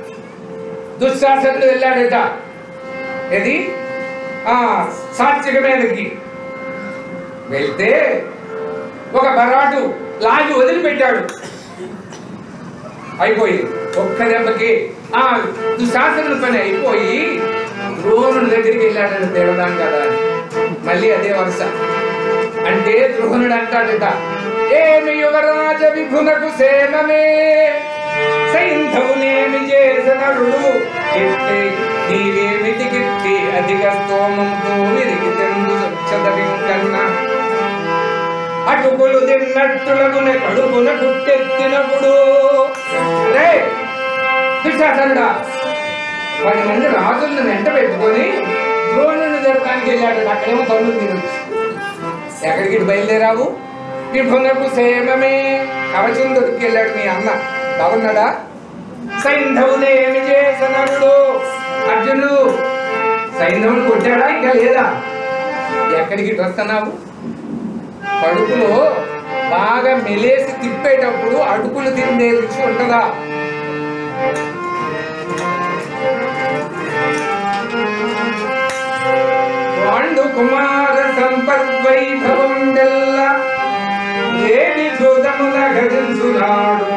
దుశ్శాసనుడు వెళ్ళాడట ఏది ఆ సాత్విక మీదకి వెళ్తే ఒక బరాటు లాగి వదిలిపెట్టాడు అయిపోయింది ఒక్క దెబ్బకి ఆ దుశాసనుడి పని అయిపోయి ద్రోణుడి దగ్గరికి వెళ్ళాడని తేడదాం కదా అని. మళ్ళీ అదే వరుస అంటే ద్రోణుడు అంటాడట ఏమి యువరాజ విభునకు సేనమే సైంధవునేమి చేసనరుడు ఇట్టి నీవేమిటి గిట్టి అధిక స్తోమంతో విరిగి తెందు చదవింకన్నా అటుకులు తిన్నట్టులగున కడుపున కుట్టెత్తినప్పుడు రే దుశ్శాసనుడా పది మంది రాజులను వెంట పెట్టుకొని ద్రోణుని జరపడానికి వెళ్ళాడు అక్కడేమో తమ్ముడు తినొచ్చు ఎక్కడికి ఇటు బయలుదేరావు విభునకు సేమమే కవచం దొరికెళ్ళాడు మీ అన్న బాగున్నాడా సైంధవుని ఏమి చేసనరుడు అర్జునుడు సైంధవుని కొట్టాడా ఇంకా లేదా ఎక్కడికి ఇటు వస్తున్నావు కడుపులో బాగా మెలేసి తిప్పేటప్పుడు అడుగులు తిండే రుచి ఉంటుందా పాండు కుమార సంపద్వైభవం గల్ల ఏమి చూదమున గదించున్నాడు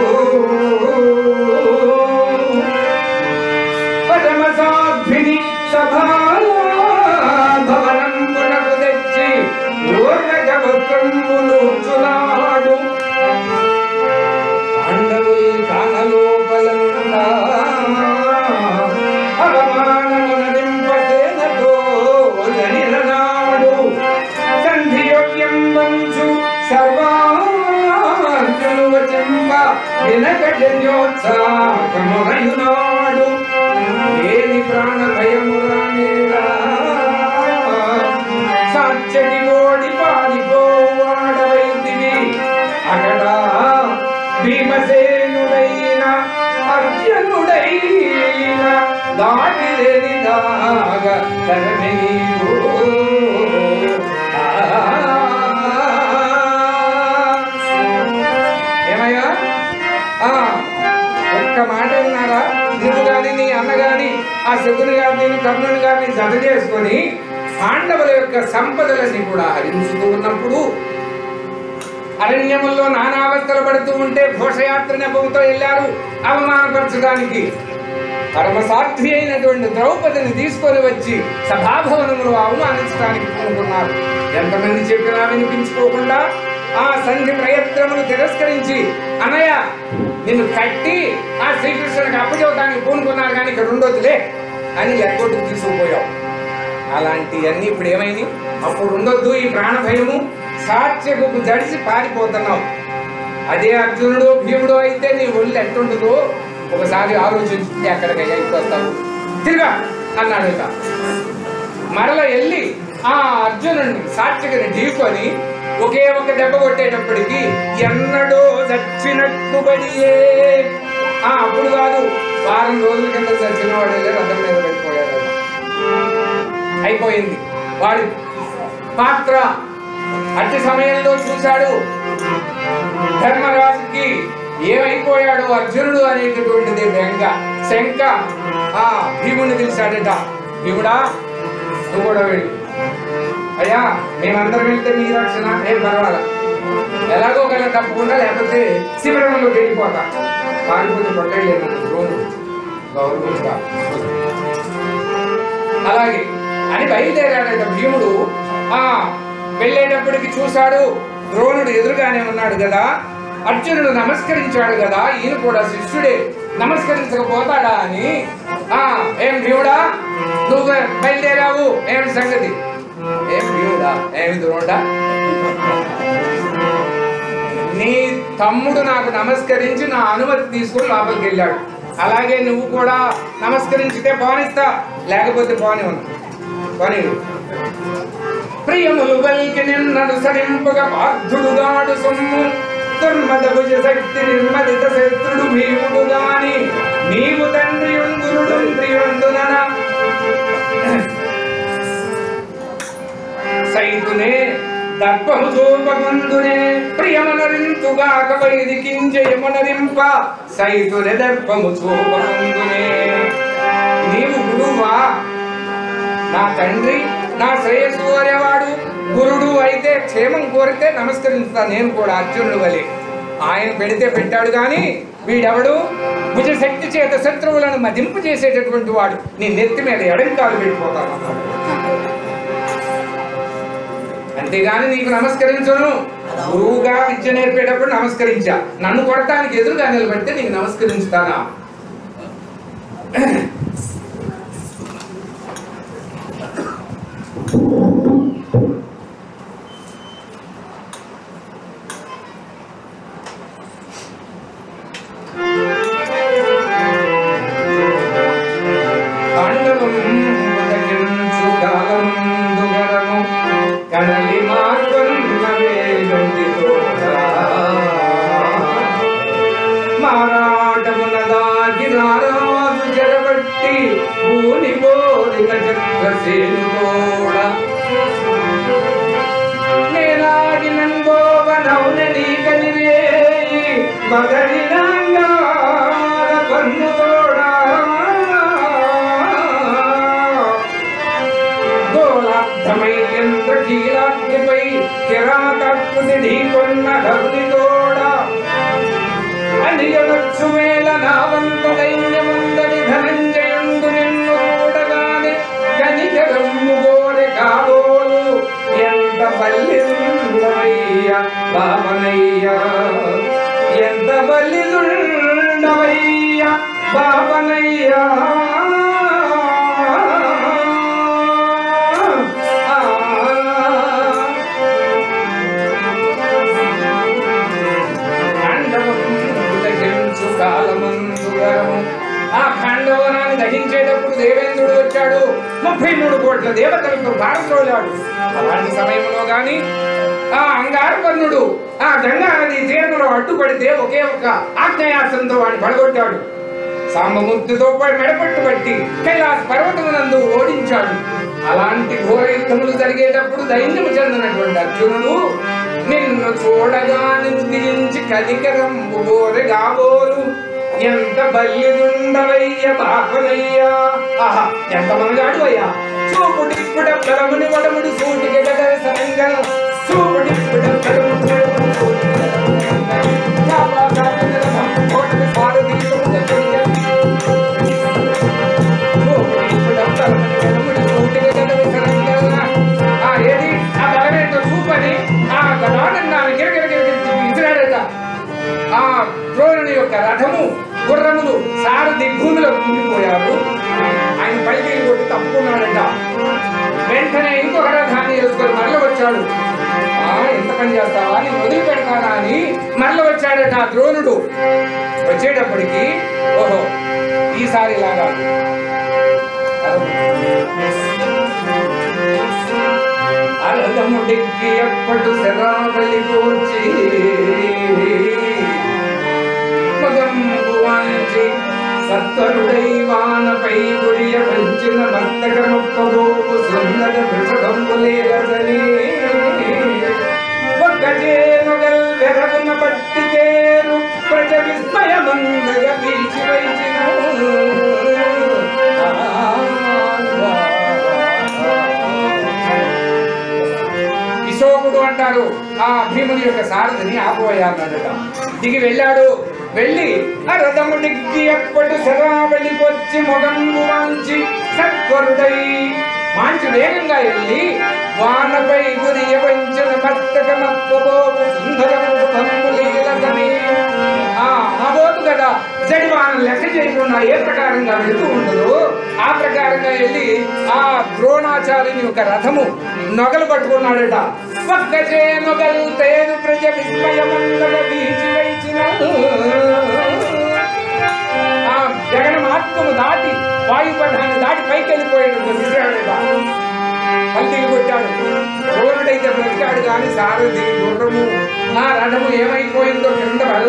పరమ సాధ్విని సభా భవనం పునకు తెచ్చి ఊర్గజవత్రములుచున్నాడు పాండవుల్ కానలోపలనుండా అవమానమున నింపసేనతో వదలిననాడు సంధియోగ్యం వంచు సర్వార్జును వచింప వినకజన్యోత్సాహమునయునాడు ఏని ప్రాణ భయమురానేలా సాక్షటి ఓడి పారిపోవాడవైతివి అక్కడ భీమసేనుడైన అర్జునుడైన దాటి లేని దాగ తరమి నీవు ఏమయ్యా ఆ, ఒక్క మాట విన్నారా నువ్వు గాని నీ అన్న గాని ఆ శకుని గారిని కర్ణుని గారిని జత చేసుకొని పాండవుల యొక్క సంపదలన్నీ కూడా హరించుతూ ఉన్నప్పుడు అరణ్యముల్లో నానావస్థలు పడుతూ ఉంటే ఘోషయాత్ర నెపంతో వెళ్ళారు అవమానపరచడానికి పరమసాధ్వి అయినటువంటి ద్రౌపదిని తీసుకొని వచ్చి సభాభవనములో అవమానించడానికి పూనుకున్నారు ఎంతమంది చెప్పినా వినిపించుకోకుండా ఆ సంధి ప్రయత్నమును తిరస్కరించి అనయ్య నిన్ను కట్టి ఆ శ్రీకృష్ణునికి అప్పచెవటానికి పూనుకున్నారు కానీ ఇక్కడ ఉండొద్దులే అని లెక్కొట్టుకు తీసుకుపోయావు అలాంటివన్నీ ఇప్పుడు ఏమైంది అప్పుడు ఉండొద్దు ఈ ప్రాణ భయము సాత్యకు జడిసి పారిపోతున్నావు అదే అర్జునుడు భీముడు అయితే నీ ఒళ్ళు ఎట్టుండదు ఒకసారి ఆలోచించి ఎక్కడికయ్యా వస్తావు తిరుగా అన్నాడు ఇక మరల వెళ్ళి ఆ అర్జునుడిని సాత్వికని ఢీకొని ఒకే ఒక దెబ్బ కొట్టేటప్పటికి ఎన్నడో చచ్చినట్టు బడియే ఆ అప్పుడు కాదు వారం రోజుల కింద చచ్చిన వాడు వెళ్ళి రథం మీద పడిపోయాడు అయిపోయింది వాడి పాత్ర అట్టి సమయంలో చూశాడు ధర్మరాజుకి ఏమైపోయాడు అర్జునుడు అనేటటువంటిది బెంగ శంక ఆ భీముని పిలిచాడట భీముడా నువ్వు కూడా వెళ్ళి అయ్యా మేమందరం వెళ్తే మీ రక్షణ ఏం పర్వాలా ఎలాగో కల తప్పకుండా లేకపోతే శిబిరంలో వెళ్ళిపోతా పారిపోతే పట్టలేదు ద్రోణుడు గౌరవంగా అలాగే అని బయలుదేరాడట భీముడు ఆ వెళ్ళేటప్పటికి చూశాడు ద్రోణుడు ఎదురుగానే ఉన్నాడు కదా అర్జునుడు నమస్కరించాడు కదా ఈయన కూడా శిష్యుడే నమస్కరించకపోతాడా అని ఆ ఏం భీముడా నువ్వు బయలుదేరావు ఏం సంగతి ఏం భీముడా ఏమి ద్రోణుడా నీ తమ్ముడు నాకు నమస్కరించి నా అనుమతి తీసుకుని లోపలికి వెళ్ళాడు అలాగే నువ్వు కూడా నమస్కరించితే పోనిస్తా లేకపోతే పోని పోని ప్రియములు వల్కి నిన్ననుసరింపుగా పార్థుడుగాడు సొమ్ము దుర్మద భుజ శక్తి నిర్మదిత శత్రుడు భీముడు గాని నీవు తండ్రి గురుడు ప్రియుండునన సైతునే దర్పము చూపకుందునే ప్రియమనరింతుగాక వైదికింజయమనరింప సైతునే దర్పము చూపకుందునే నీవు గురువా నా తండ్రి నా శ్రేయస్సు కోరేవాడు గురుడు అయితే క్షేమం కోరితే నమస్కరిస్తా నేను కూడా అర్జునుడు వలె ఆయన పెడితే పెట్టాడు కానీ వీడెవడు భుజ శక్తి చేత శత్రువులను మదింపు చేసేటటువంటి వాడు నీ నెత్తి మీద ఎడంకాలు వెళ్ళిపోతాను అంతేగాని నీకు నమస్కరించను గురువుగా విద్య నేర్పేటప్పుడు నమస్కరించా నన్ను కొడటానికి ఎదురుగా నిలబడితే నీకు నమస్కరించుతానా పాండవం ఉదకించు కాలముందుగరము కనలి మార్గన్నవే గంటి మారాటమున దాగి నారాజు జరబట్టి భూని కోరిక చక్రసేను తోడ నేనాగినంగోవనౌన నీకనివేయి మగరినాంగార పన్ను తోడా గోళార్థమై యంత్ర కీలాగ్నిపై కిరాతకృతి ఢీకొన్న హరుని తోడా అనియవచ్చు వేల నావంత దైన్యముందని ధనంజయుండు నిన్ను చూడగానే కనికరమ్ము గోరె కాబోలు ఎంత బల్లిదుండవయ్య బాబనయ్య ఎంత బల్లిదుండవయ్య బాబనయ్య దహించు కాలమందుగరము ఆ ఖండవనాన్ని దహించేటప్పుడు దేవేంద్రుడు వచ్చాడు ముప్పై మూడు కోట్ల దేవతలతో భారత్రోలాడు అలాంటి సమయంలో గాని ఆ అంగారపర్ణుడు ఆ గంగా నది తీరంలో అడ్డుపడితే ఒకే ఒక్క ఆగ్నేయాస్త్రంతో వాడిని పడగొట్టాడు సాంబమూర్తితో పడి మెడపట్టు పట్టి కైలాస పర్వతమునందు ఓడించాడు అలాంటి ఘోర యుద్ధములు జరిగేటప్పుడు దైన్యము చెందినటువంటి అర్జునుడు నిన్ను చూడగా నిందించి కనికరంబు గోరె కాబోలు ఎంత బల్లిదుండవయ్య పాపనయ్యా ఆహా ఎంత మనగాడు అయ్యా చూపుడిప్పుడ పరముని వడముడు సూటికి గదరసనంగా చూపుడిప్పుడ పరముని వడముడు సూటికి గదరసనంగా. చాపా చాపా రథం కోటమి సారథీయము గజంగా. చూపుడిప్పుడ పరముని వడముడు సూటికి గదరసనంగా. ఆ ఏది ఆ బలమేంటో చూపని ఆ గదానందాన్ని గిరగిరగిరి విసిరాడట ఆ ద్రోణుని యొక్క రథము గుర్రములు సారథి భూమిలో కుంగిపోయారు ఆయన పైకి కొట్టి తప్పుకున్నాడట వెంటనే ఇంకొక రథాన్ని వేసుకొని మరల వచ్చాడు ఆ ఎంత పని చేస్తావా నేను వదిలిపెడతానా అని మరల వచ్చాడట ఆ ద్రోణుడు వచ్చి వచ్చేటప్పటికి ఓహో ఈసారి ఇలాగా అరదముడికి ఎప్పటి శరావలి కూర్చి మగంబు వాంచి సత్వరుడై వానపై గురియ వంచిన మస్తక మొక్కబోపు సుందర వృషభంబులేరదని ఒక్కజేనుగల్ వెరగున పట్టికేరు ప్రజ విస్మయమందగ పీల్చి విశోకుడు అంటారు ఆ భీముని యొక్క సారథిని ఆపోయాడట దిగి వెళ్ళాడు వెళ్ళి ఆ రథము దిగ్గి అప్పటి శరావళికొచ్చి మొగంగు వాంచి సత్వరుడై మాంచి వేగంగా వెళ్ళి వానపై గురి వంచిన మస్తక మత్వబోపు సుందరము భంగులీలగని ఆ అబోతు కదా జడివానం లెక్క చేయకుండా ఏ ప్రకారంగా వెళుతూ ఉండదు ఆ ప్రకారంగా వెళ్ళి ఆ ద్రోణాచార్యుని యొక్క రథము నొగలు పట్టుకున్నాడట ఒక్కచే నొగలు తేను ప్రజ విస్మయమందల వీచి వైచిన ఆ జగన్ మార్గము దాటి వాయుపథాన్ని దాటి పైకి వెళ్ళిపోయాడు విసిరాడట పల్లీలు కొట్టాడు ద్రోణుడైతే బ్రతికాడు కానీ సారథి గుర్రము ఆ రథము ఏమైపోయిందో కింద వెళ్ళ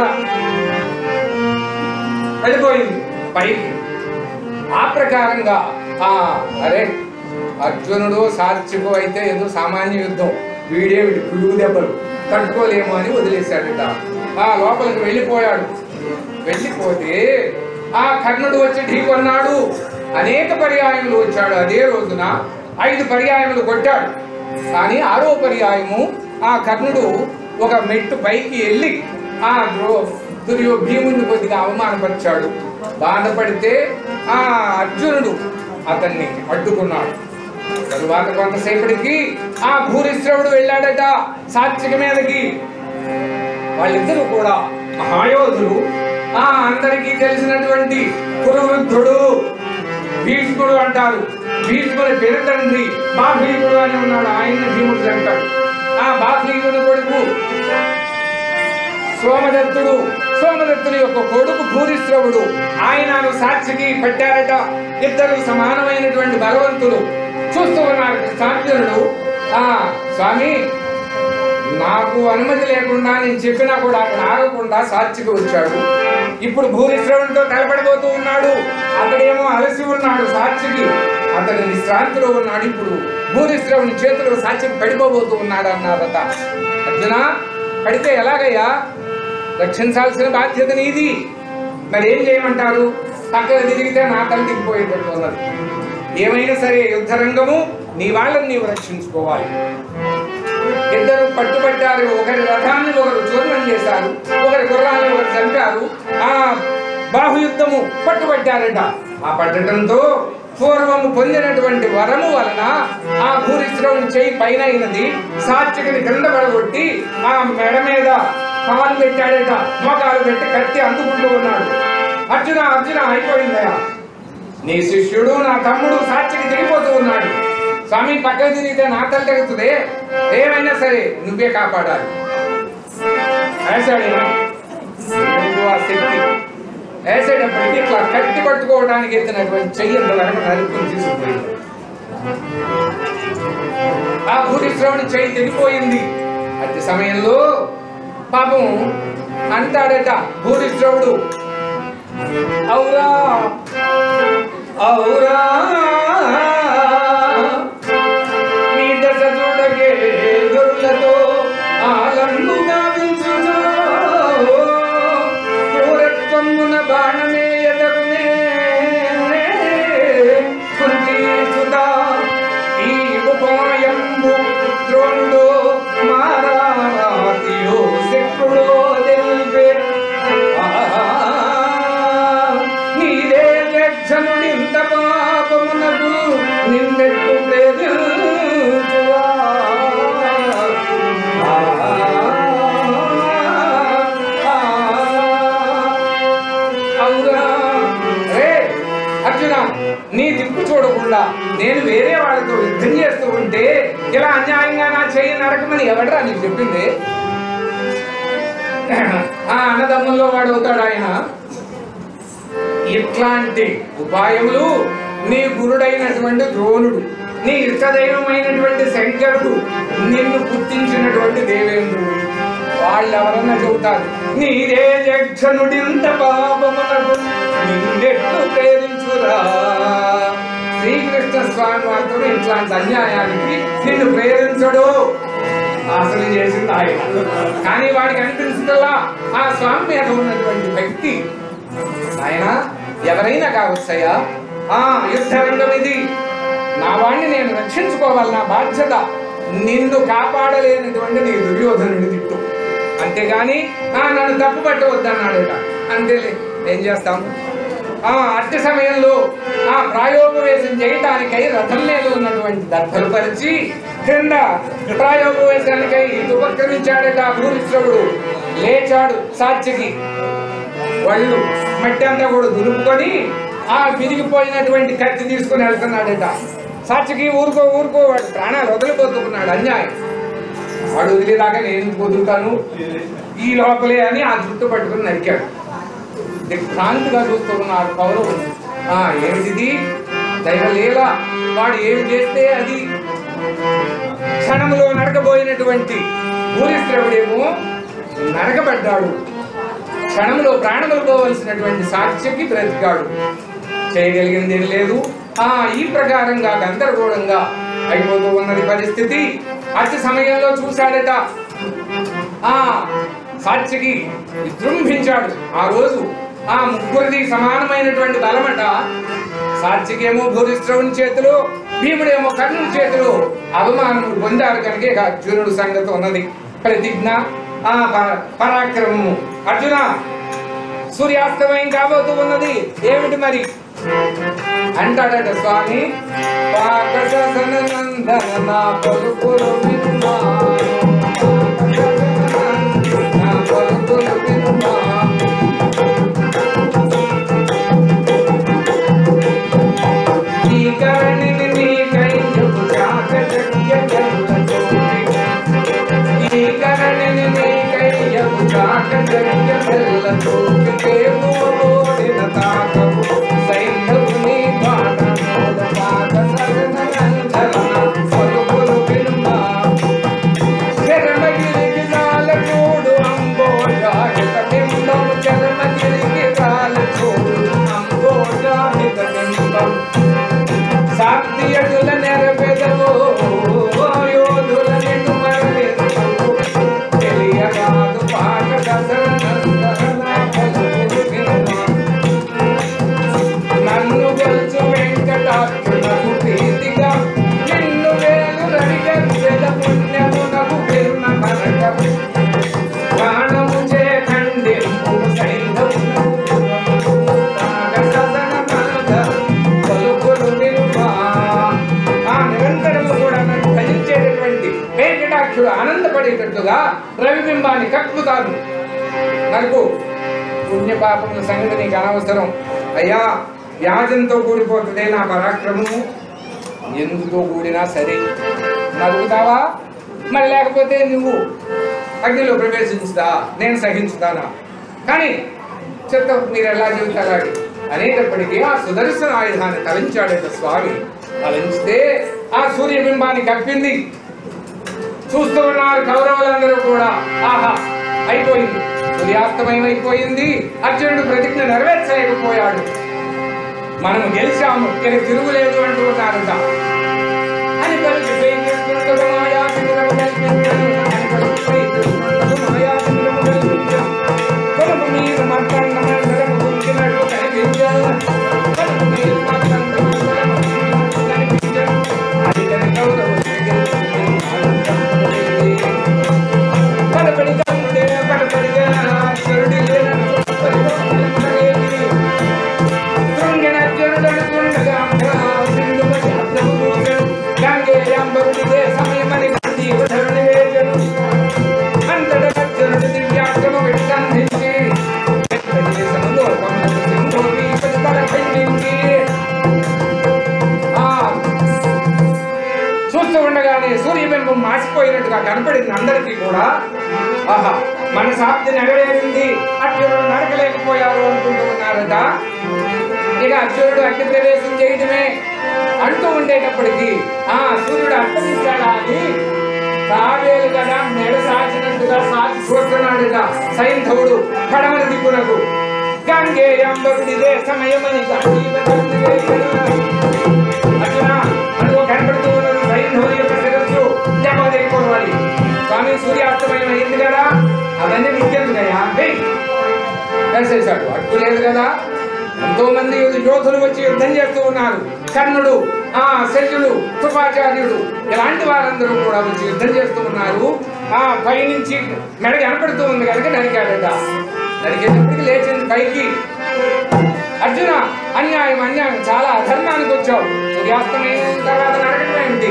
వెళ్ళిపోయింది పైకి ఆ ప్రకారంగా ఆ అరే అర్జునుడు సాత్వికు అయితే ఏదో సామాన్య యుద్ధం వీడే వీడి పిడుగు దెబ్బలు తట్టుకోలేము అని వదిలేశాడట ఆ లోపలికి వెళ్ళిపోయాడు వెళ్ళిపోతే ఆ కర్ణుడు వచ్చి ఢీకొన్నాడు అనేక పర్యాయములు వచ్చాడు అదే రోజున ఐదు పర్యాయములు కొట్టాడు కానీ ఆరో పర్యాయము ఆ కర్ణుడు ఒక మెట్టు పైకి వెళ్ళి ఆ ద్రో దుర్యో భీముని కొద్దిగా అవమానపరిచాడు బాధపడితే ఆ అర్జునుడు అతన్ని అడ్డుకున్నాడు తరువాత కొంతసేపటికి ఆ భూరిశ్రవుడు వెళ్ళాడట సాత్విక మీదకి వాళ్ళిద్దరూ కూడా మహాయోధులు ఆ అందరికీ తెలిసినటువంటి కురువృద్ధుడు భీష్ముడు అంటారు భీష్ముడి పెరుతండ్రి బాభీముడు అని ఉన్నాడు ఆయన భీముడు అంటాడు ఆ బాభీముడు కొడుకు సోమదత్తుడు సోమదత్తుని యొక్క కొడుకు భూరిశ్రవుడు ఆయనను సాక్షికి పెట్టారట ఇద్దరు సమానమైనటువంటి బలవంతులు చూస్తూ ఉన్నారు సాంజనుడు ఆ స్వామి నాకు అనుమతి లేకుండా నేను చెప్పినా కూడా అక్కడ ఆగకుండా సాక్షికి వచ్చాడు ఇప్పుడు భూరిశ్రవునితో తలపడబోతూ ఉన్నాడు అతడేమో అలసి ఉన్నాడు సాక్షికి అతడు విశ్రాంతిలో ఉన్నాడు ఇప్పుడు భూరిశ్రవుని చేతిలో సాక్షికి పడిపోబోతూ ఉన్నాడు అన్నారట అర్జున పడితే ఎలాగయ్యా రక్షించాల్సిన బాధ్యత నీది మరి ఏం చేయమంటారు పక్కన తిరిగితే నా తల దిగిపోయేటట్టు ఉన్నది ఏమైనా సరే యుద్ధ రంగము నీ వాళ్ళని నీవు రక్షించుకోవాలి ఇద్దరు పట్టుబట్టారు ఒకరి రథాన్ని ఒకరు చూర్ణం చేశారు ఒకరి గుర్రాన్ని ఒకరు చంపారు ఆ బాహుయుద్ధము పట్టుబట్టారట ఆ పట్టడంతో పూర్వము పొందినటువంటి వరము వలన ఆ భూరిశ్రవుని చేయి పైన అయినది సాత్వికని క్రింద పడగొట్టి ఆ మెడ మీద కాలు పెట్టాడట మోకాలు పెట్టి కత్తి అందుకుంటూ ఉన్నాడు అర్జున అర్జున అయిపోయిందయా నీ శిష్యుడు నా తమ్ముడు సాక్షికి తిరిగిపోతూ ఉన్నాడు స్వామి పక్కన తిరిగితే నా తల తెగుతుంది ఏమైనా సరే నువ్వే కాపాడాలి వేసాడు ఈయన. దేవుడు ఆ శక్తి వేసేటప్పటికి ఇట్లా కత్తి పట్టుకోవడానికి ఎత్తినటువంటి చెయ్యి ఇంత వరకు నరుకుని తీసుకుపోయింది ఆ భూరిశ్రవుని చెయ్యి తెగిపోయింది అతి సమయంలో పాపం అంటాడట భూరిశ్రవుడు ఔరా ఔరా నీ దశ చూడగే గొర్రెలతో ఆలందుగా వించుచో క్రూరత్వమున బాణమే ఎదగునే కుంతీసుతా ఈ ఉపాయంబు ద్రోణుడు మారాతియో శక్రుడో తెలిపే నీదే లక్షణుడింత పాపమునకు నిన్నెట్టు ప్రేరించువా అవురా రే అర్జున నీ దిక్కు చూడకుండా నేను వేరే వాళ్ళతో యుద్ధం చేస్తూ ఉంటే ఇలా అన్యాయంగా నా చెయ్యి నరకమని ఎవడరా నీకు చెప్పింది ఆ అన్నదమ్ముల్లో వాడు అవుతాడు ఆయన ఇట్లాంటి ఉపాయములు నీ గురుడైనటువంటి ద్రోణుడు నీ ఇష్టదైవమైనటువంటి శంకరుడు నిన్ను పుట్టించినటువంటి దేవేంద్రుడు వాళ్ళు ఎవరన్నా చెబుతారు నీదే జక్షణుడింత పాపమునకు నిన్నెట్లు ప్రేరించురా శ్రీకృష్ణ స్వామి మాత్రం ఇట్లాంటి అన్యాయానికి నిన్ను ప్రేరించడు అసలు చేసింది ఆయన కానీ వాడికి అనిపించదల్లా ఆ స్వామి మీద ఉన్నటువంటి వ్యక్తి ఆయన ఎవరైనా కావచ్చయ్యా ఆ యుద్ధరంగం ఇది నా వాణ్ణి నేను రక్షించుకోవాలి నా బాధ్యత నిన్ను కాపాడలేనటువంటి నీ దుర్యోధనుడి తిట్టు అంతేగాని ఆ నన్ను తప్పు పట్టవద్దన్నాడట అంతేలే ఏం చేస్తాం ఆ అట్టి సమయంలో ఆ ప్రాయోపవేశం చేయటానికై రథం మీద ఉన్నటువంటి దర్భలు పరిచి క్రింద ప్రాయోపవేశానికై ఉపక్రమించాడట ఆ భూరిశ్రవుడు లేచాడు సాత్యకి వాళ్ళు మట్టి అంతా కూడా దులుపుకొని ఆ విరిగిపోయినటువంటి కత్తి తీసుకుని వెళ్తున్నాడట సాక్షికి ఊరుకో ఊరుకో వాడు ప్రాణాలు వదిలిపోతున్నాడు అన్యాయం వాడు వదిలేదాకా నేను వదులుతాను ఈ లోపలే అని ఆ జుట్టు పట్టుకుని నరికాడు దిగ్భ్రాంతిగా చూస్తున్నారు కౌరవులు ఆ ఏమిటిది దైవలీల వాడు ఏమి చేస్తే అది క్షణంలో నడకబోయినటువంటి భూరిశ్రవుడేమో నరకబడ్డాడు క్షణంలో ప్రాణములు పోవలసినటువంటి సాక్ష్యకి బ్రతికాడు చేయగలిగింది ఏం లేదు ఆ ఈ ప్రకారంగా గందరగోళంగా అయిపోతూ ఉన్నది పరిస్థితి అతి సమయంలో చూశాడట ఆ సాక్షికి విజృంభించాడు ఆ రోజు ఆ ముగ్గురిది సమానమైనటువంటి బలమట సాక్షికేమో భూరిశ్రవుని చేతిలో భీముడేమో కర్ణుని చేతిలో అవమానములు పొందారు కనుక ఇక అర్జునుడు సంగతి ఉన్నది ప్రతిజ్ఞ ఆ ప- పరాక్రమము అర్జున సూర్యాస్తమయం కాబోతూ ఉన్నది ఏమిటి మరి అంటాడట స్వామి పాకసన నందన నా పలుకులు వినుమా. నా పలుకులు వినుమా. ఈ కరణిని నీకై చెబుతాక జగ్య జనులతోటి. ఈ కరణిని నీకై చెబుతాక జగ్య జనులతోటి. ఓడిన తాకవు సైంధవుని బాణముల పాద సరణ నందన పలుకులు వినుమా. చరమగిరికి చాల చూడు అంబోజాహిత బింబం చరమగిరికి చాల చూడు అంబోజాహిత బింబం సాధ్యతుల నెరవేదవు యోధుల నిన్ను మరవేదవు తెలియగాదు పాట నన్ను గెలుచు వెంకటాక్షులకు ప్రీతిగా నిన్ను వేలు రడిగెల పుణ్యమునకు పెరున నరకం ప్రాణము చే ఖండింపు సైంధవునకు నాగసదన మరద పలుకులు నిలువా. ఆ నిరంతరము కూడా నన్ను భజించేటటువంటి వెంకటాక్షుడు ఆనందపడేటట్లుగా రవిబింబాన్ని కక్కుతాను నరకు పుణ్యపాపముల సంగతి నీకు అనవసరం అయ్యా వ్యాజంతో కూడిపోతుందే నా పరాక్రమము ఎందుతో కూడినా సరే నరుగుతావా మరి లేకపోతే నువ్వు అగ్నిలో ప్రవేశించుదా నేను సహించుతానా కానీ చెత్త మీరు ఎలా జీవితాలు అనేటప్పటికీ ఆ సుదర్శన ఆయుధాన్ని తలంచాడట స్వామి తలంచితే ఆ సూర్యబింబాన్ని కప్పింది చూస్తూ ఉన్నారు కౌరవులందరూ కూడా ఆహా అయిపోయింది సూర్యాస్తమయం అయిపోయింది అర్జునుడు ప్రతిజ్ఞ నెరవేర్చలేకపోయాడు మనము గెలిచాము ఇక తిరుగులేదు అంటూ ఉన్నారంట అని పలికి శ్రీకృష్ణుడు మాయావినులను కల్పించను. అని పలికి శ్రీకృష్ణుడు మాయావినులను కల్పించను. కొలుపు మీరు మర్దండ మండలము గుంజినట్లు కనిపించను. కొలుపు మీరు మర్దండ మండలము గుంజినట్లు కనిపించను. అది కని కౌరవులు గెలుచుకుని ఆనందపడేది. పడబడి కన్నుడే పడబడిగా శరుడి లేనను పరిగొప్పలేది. కృంగినర్జునుడనుకుండగా సింధుమతి అద్దము దూకెను. గంగేయాంబరుడిదే సమయమని జీవధరుని వేగను. అంతట అర్జునుడి దివ్యాస్త్రము విసంధించి దేశములో కొమ్మలు సింధూరి తల ఖండించి ఆ చూస్తూ ఉండగానే సూర్యబింబం మాసిపోయినట్టుగా కనపడింది అందరికీ కూడా ఆహా మన సాప్తి నెరవేరింది అర్జునుడు నరకలేకపోయారు అనుకుంటూ ఉన్నారట ఇక అర్జునుడు అగ్ని ప్రవేశం చేయడమే అంటూ ఉండేటప్పటికి ఆ సూర్యుడు అస్తమించాడా అని తాబేలు కదా మెడ సాచినట్టుగా సాచి చూస్తున్నాడుట సైంధవుడు పడమర దిక్కునకు గంగేయంబకుడిదే సమయమని అర్జున మనకు కనపడుతూ ఉన్నది సైంధవుడి యొక్క శిరస్సు దెబ్బతిరిపోవాలి స్వామి సూర్యాస్తమయం అయింది కదా అవన్నీ నిత్యందుకయ్యా వెయ్ వేసేశాడు అడ్డు లేదు కదా ఎంతో మంది యోధులు వచ్చి యుద్ధం చేస్తూ ఉన్నారు కర్ణుడు ఆ శల్యుడు కృపాచార్యుడు ఇలాంటి వారందరూ కూడా వచ్చి యుద్ధం చేస్తూ ఉన్నారు ఆ పైనుంచి మెడ కనపడుతూ ఉంది కనుక నరికాడట నరికేటప్పటికి లేచింది పైకి అర్జున అన్యాయం అన్యాయం చాలా అధర్మానికి వచ్చావు సూర్యాస్తమయం తర్వాత నరకటం ఏమిటి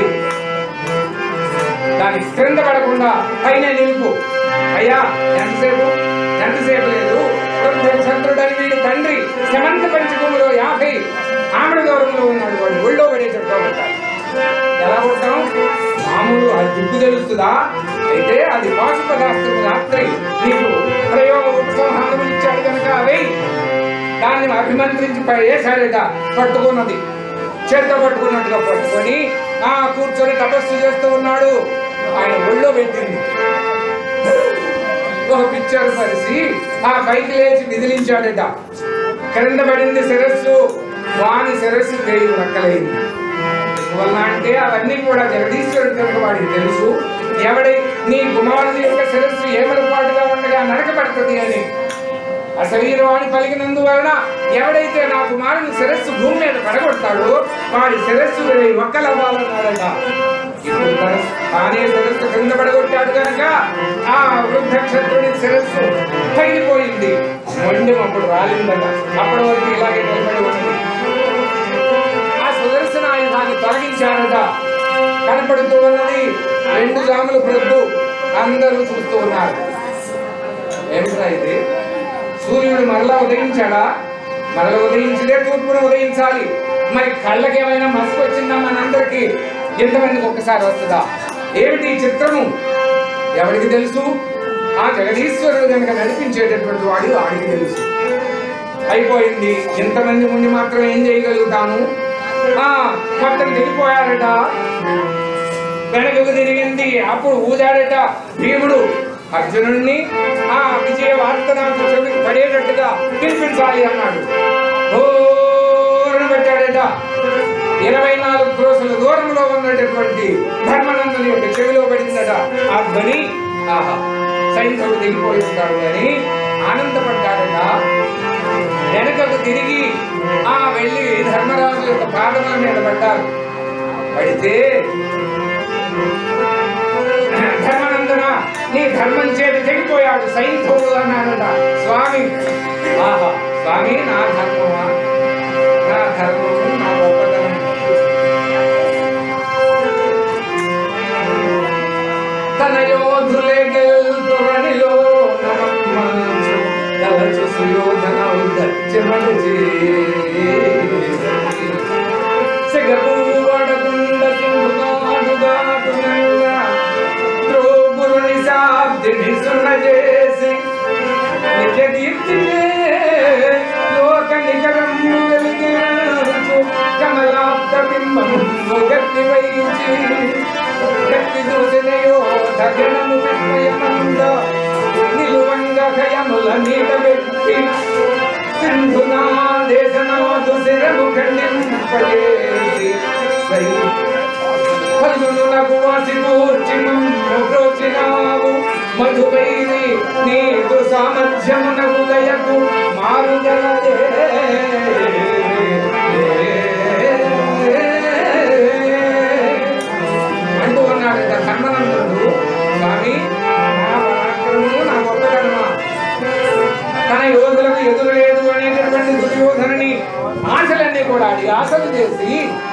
దాని క్రింద పడకుండా పైన నిలుపు అయ్యా ఎంతసేపు ఎంతసేపు లేదు చంద్రుడని వీడి తండ్రి సమంత పంచకంలో యాభై ఆమెడ దూరంలో ఉన్నాడు వాడు ఒళ్ళో పడేటట్టు ఉంటాడు ఎలా ఉంటాం మామూలు అది దిక్కు తెలుస్తుందా అయితే అది పాశుపదాస్త్రం రాత్రి నీకు ప్రయోగ ఉపసంహారం ఇచ్చాడు కనుక అవి దాన్ని అభిమంత్రించి వేశాడట పట్టుకున్నది చేత పట్టుకున్నట్టుగా పట్టుకొని ఆ కూర్చొని తపస్సు చేస్తూ ఉన్నాడు ఆయన ఒళ్ళో పెట్టింది ఒక పిక్చర్ పరిసి ఆ పైకి లేచి విదిలించాడట క్రింద పడింది శిరస్సు వాని శిరస్సు వేయి రక్కలైంది వల్ల అంటే అవన్నీ కూడా జగదీశ్వరుడు కనుక వాడికి తెలుసు ఎవడై నీ కుమారుని యొక్క శిరస్సు ఏమరపాటుగా ఉండగా నరకబడుతుంది అని అశరీరం అని పలికినందువలన ఎవడైతే నా కుమారుని శిరస్సు భూమి మీద పడగొడతాడో వాడి శిరస్సు ఒక్కలవ్వాలన్నాడట ఇప్పుడు తన తానే శిరస్సు క్రింద పడగొట్టాడు కనుక ఆ వృద్ధ క్షత్రుని శిరస్సు తగిలిపోయింది మొండెం అప్పుడు రాలిందట అప్పటి వరకు ఇలాగే నిలబడి ఉన్నది ఆ సుదర్శన ఆయుధాన్ని తొలగించాడట కనపడుతూ ఉన్నది రెండు జాములు ప్రొద్దు అందరూ చూస్తూ ఉన్నారు ఏమిట్రా ఇది సూర్యుడు మరలా ఉదయించాడా మరలా ఉదయించలే తూర్పును ఉదయించాలి మరి కళ్ళకి ఏమైనా మసకు వచ్చిందా మనందరికి ఎంతమందికి ఒక్కసారి వస్తుందా ఏమిటి ఈ చిత్రము ఎవరికి తెలుసు ఆ జగదీశ్వరుడు కనుక నడిపించేటటువంటి వాడు ఆడికి తెలుసు అయిపోయింది ఎంతమంది ఉండి మాత్రం ఏం చేయగలుగుతాము ఆ మొత్తం దిగిపోయాడట వెనకకు తిరిగింది అప్పుడు ఊదాడట భీముడు అర్జునుడిని ఆ విజయ వార్త నాకు చెవికి పడేటట్టుగా పిలిపించాలి అన్నాడు దూరం పెట్టాడట ఇరవై నాలుగు క్రోసుల దూరంలో ఉన్నటువంటి ధర్మనందుని యొక్క చెవిలో పడిందట ఆ ధ్వని ఆహా సైన్సవుడు దిగిపోయి ఉంటాడు అని ఆనందపడ్డాడట వెనకకు తిరిగి ఆ వెళ్ళి ధర్మరాజు యొక్క పాదముల మీద పడ్డారు పడితే ధర్మనందన నీ ధర్మం చేతి తెగిపోయాడు సైన్సవుడు అన్నాడట స్వామి ఆహా స్వామి నా ధర్మమా నా ధర్మము నా గొప్పతనం తన యోధులే గెల్తురనిలో నమమ్మంచు తలచు సుయోధన ఉదచ్చమలచే సెగపూవడకుండ సింహుగాడుగాటునల్ల త్రోగురుని శాబ్దిని సున్నజేసి నిజ దీప్తినే లోక నికరము వెలిగించు కమలాప్త బింబము గట్టి వైచి గట్టి దూసినయో తగనము విస్మయమంద నిలువంగ ఖయముల నీట పెట్టి సింధునా దేశనాదు శిరము ఖండింపజేసి సై పలునకు వాసి కూర్చి మమ్ము ప్రోచినావు మధువైరి నీదు సామర్థ్యమునకు దయకు మారుగలదే అంటూ ఉన్నాడు ధర్మనందుడు స్వామి నా పరాక్రమము నా గొప్పతనమా తన యోధులకు ఎదురు లేదు అనేటటువంటి దుర్యోధనని ఆశలన్నీ కూడా అడిగి ఆశలు చేసి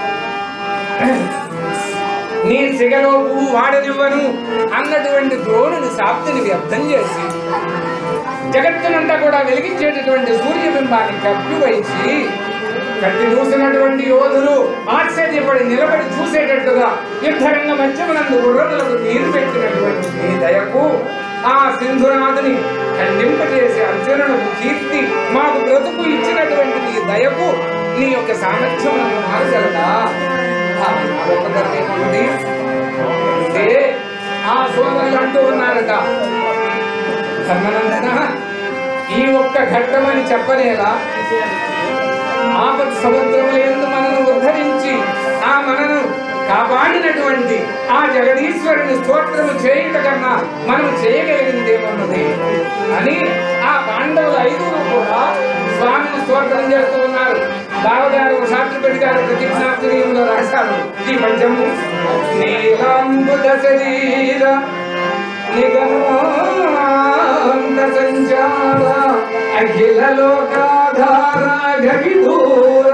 నీ సిగలో పువ్వు వాడనివ్వను అన్నటువంటి ద్రోణుని శాప్తిని వ్యర్థం చేసి జగత్తునంతా కూడా వెలిగించేటటువంటి సూర్యబింబాన్ని కప్పివైచి కట్టి చూసినటువంటి యోధులు ఆశ్చర్యపడి నిలబడి చూసేటట్టుగా యుద్ధరంగ మధ్యమునందు గుర్రములకు నీరు పెట్టినటువంటి నీ దయకు ఆ సింధునాథుని ఖండింపజేసి అర్జునులకు కీర్తి మాకు బ్రతుకు ఇచ్చినటువంటి నీ దయకు నీ యొక్క సామర్థ్యం నన్ను మారగలదా ఆ, అదొక ధర్మేముంది అంటే ఆ సోదరులు అంటూ ఉన్నారట ధర్మనందన ఈ ఒక్క ఘట్టమని చెప్పలేలా ఆపద సముద్రములందు మనను ఉద్ధరించి ఆ మనను కాపాడినటువంటి ఆ జగదీశ్వరుని స్తోత్రము చేయుట కన్నా మనం చేయగలిగిందేమన్నది అని ఆ పాండవులు ఐదుగురు కూడా స్వామిని స్తోత్రం చేస్తూ ఉన్నారు బావగారు శాస్త్రపతి గారు ప్రతిజ్ఞాప్తిలో రాశారు ఈ పంచము నీలాంబుద శరీర నిగమాంత సంచార అఖిల లోకాధార గవిదూర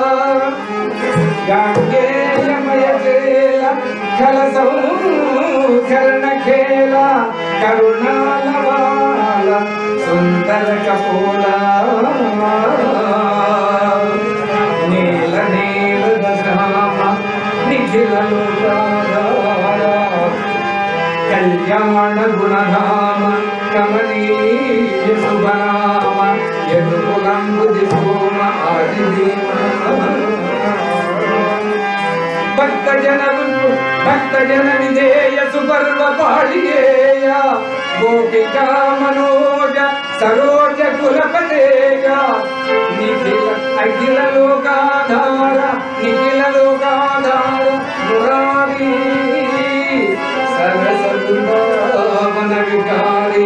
గాంగేయమయ చేల ఖల సంకరణ ఖేల కరుణాల బాల సుందర కపోల నీల నీల గ్రామ నిఖిల లోకాధార కళ్యాణ గుణధామ కమనీయ శుభనామ యదుకులంబుది సోమ ఆదిదేవ భక్త జన భక్త జన విధేయ సుపర్వ పాళియేయ గోపికా మనోజ సరోజ కులపతేయ నిఖిల అఖిల లోకాధార నిఖిల లోకాధార మురారీ సరస బృందావన వికారి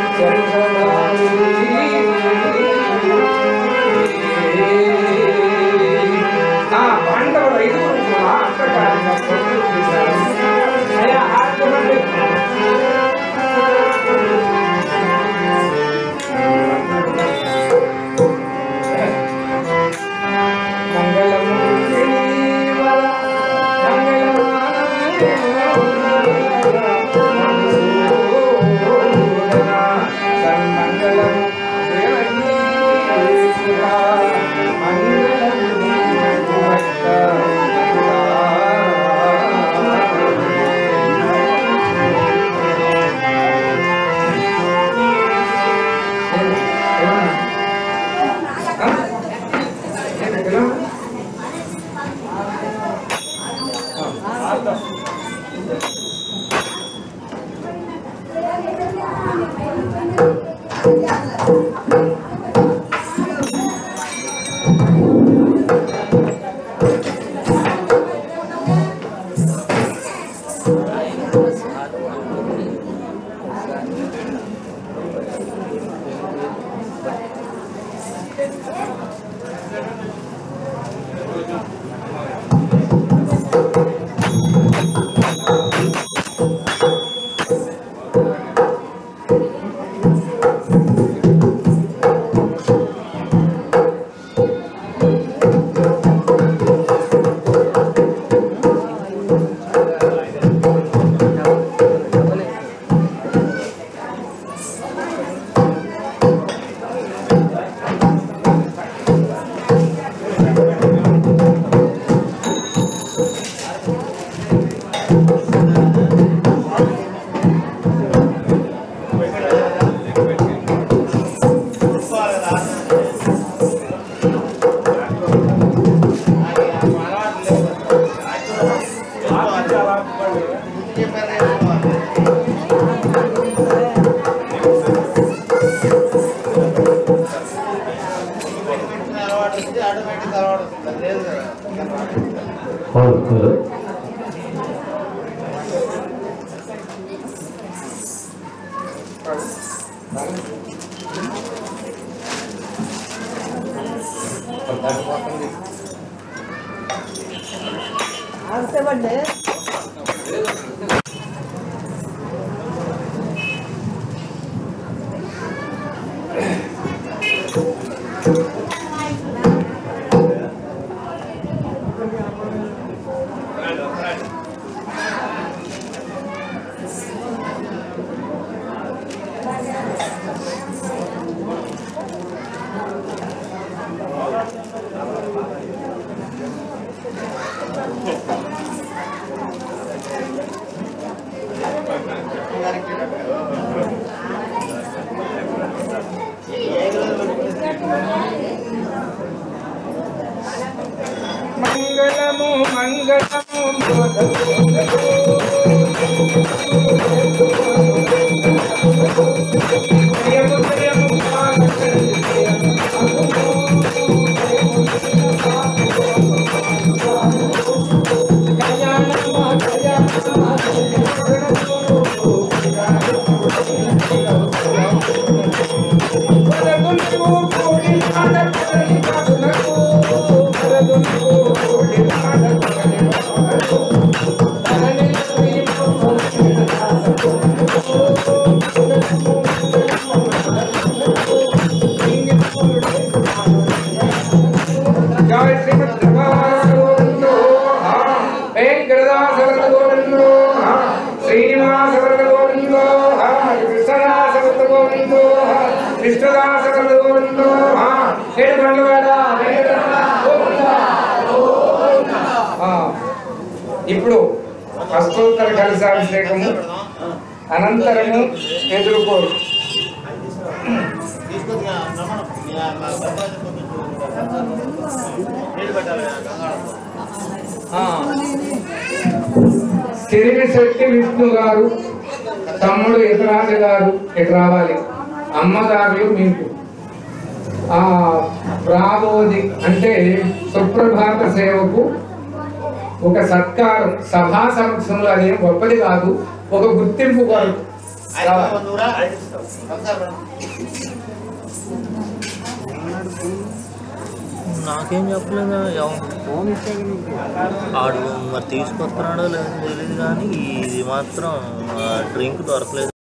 ఆ పాండవులు ఐదుగురు కూడా అర్థకారంగా స్తోత్రం చేశారు. అయ్యా, హారతివ్వండి. ఆటోమేటిక్ అలవాటు వస్తుంది అది లేదు కదా అవును హలో జయ శ్రీమద్ గోవిందో వెంకటదాస గోవిందో శ్రీనివాస గోవిందో కృష్ణదాస గోవిందో కృష్ణదాస గోవిందో ఏడుకొండవాడ ఇప్పుడు అష్టోత్తర కలిసాభిషేకము అనంతరము ఎదుర్కోరు తీసుకొచ్చి నమ్మను నీళ్ళు పెట్టాలి గంగాళం సిరివి శెట్టి విష్ణు గారు తమ్ముడు ఇతరాజ గారు ఇటు రావాలి అమ్మగారు మీకు ఆ రాబోది అంటే సుప్రభాత సేవకు ఒక సత్కారం సభా సమక్షంలో అదేం గొప్పది కాదు ఒక గుర్తింపు కొరకు రావాలి. బంధువురా ఒకసారి నాకేం చెప్పలేదు ఆడు మరి తీసుకొస్తున్నాడో లేదో తెలియదు కానీ ఇది మాత్రం డ్రింక్ దొరకలేదు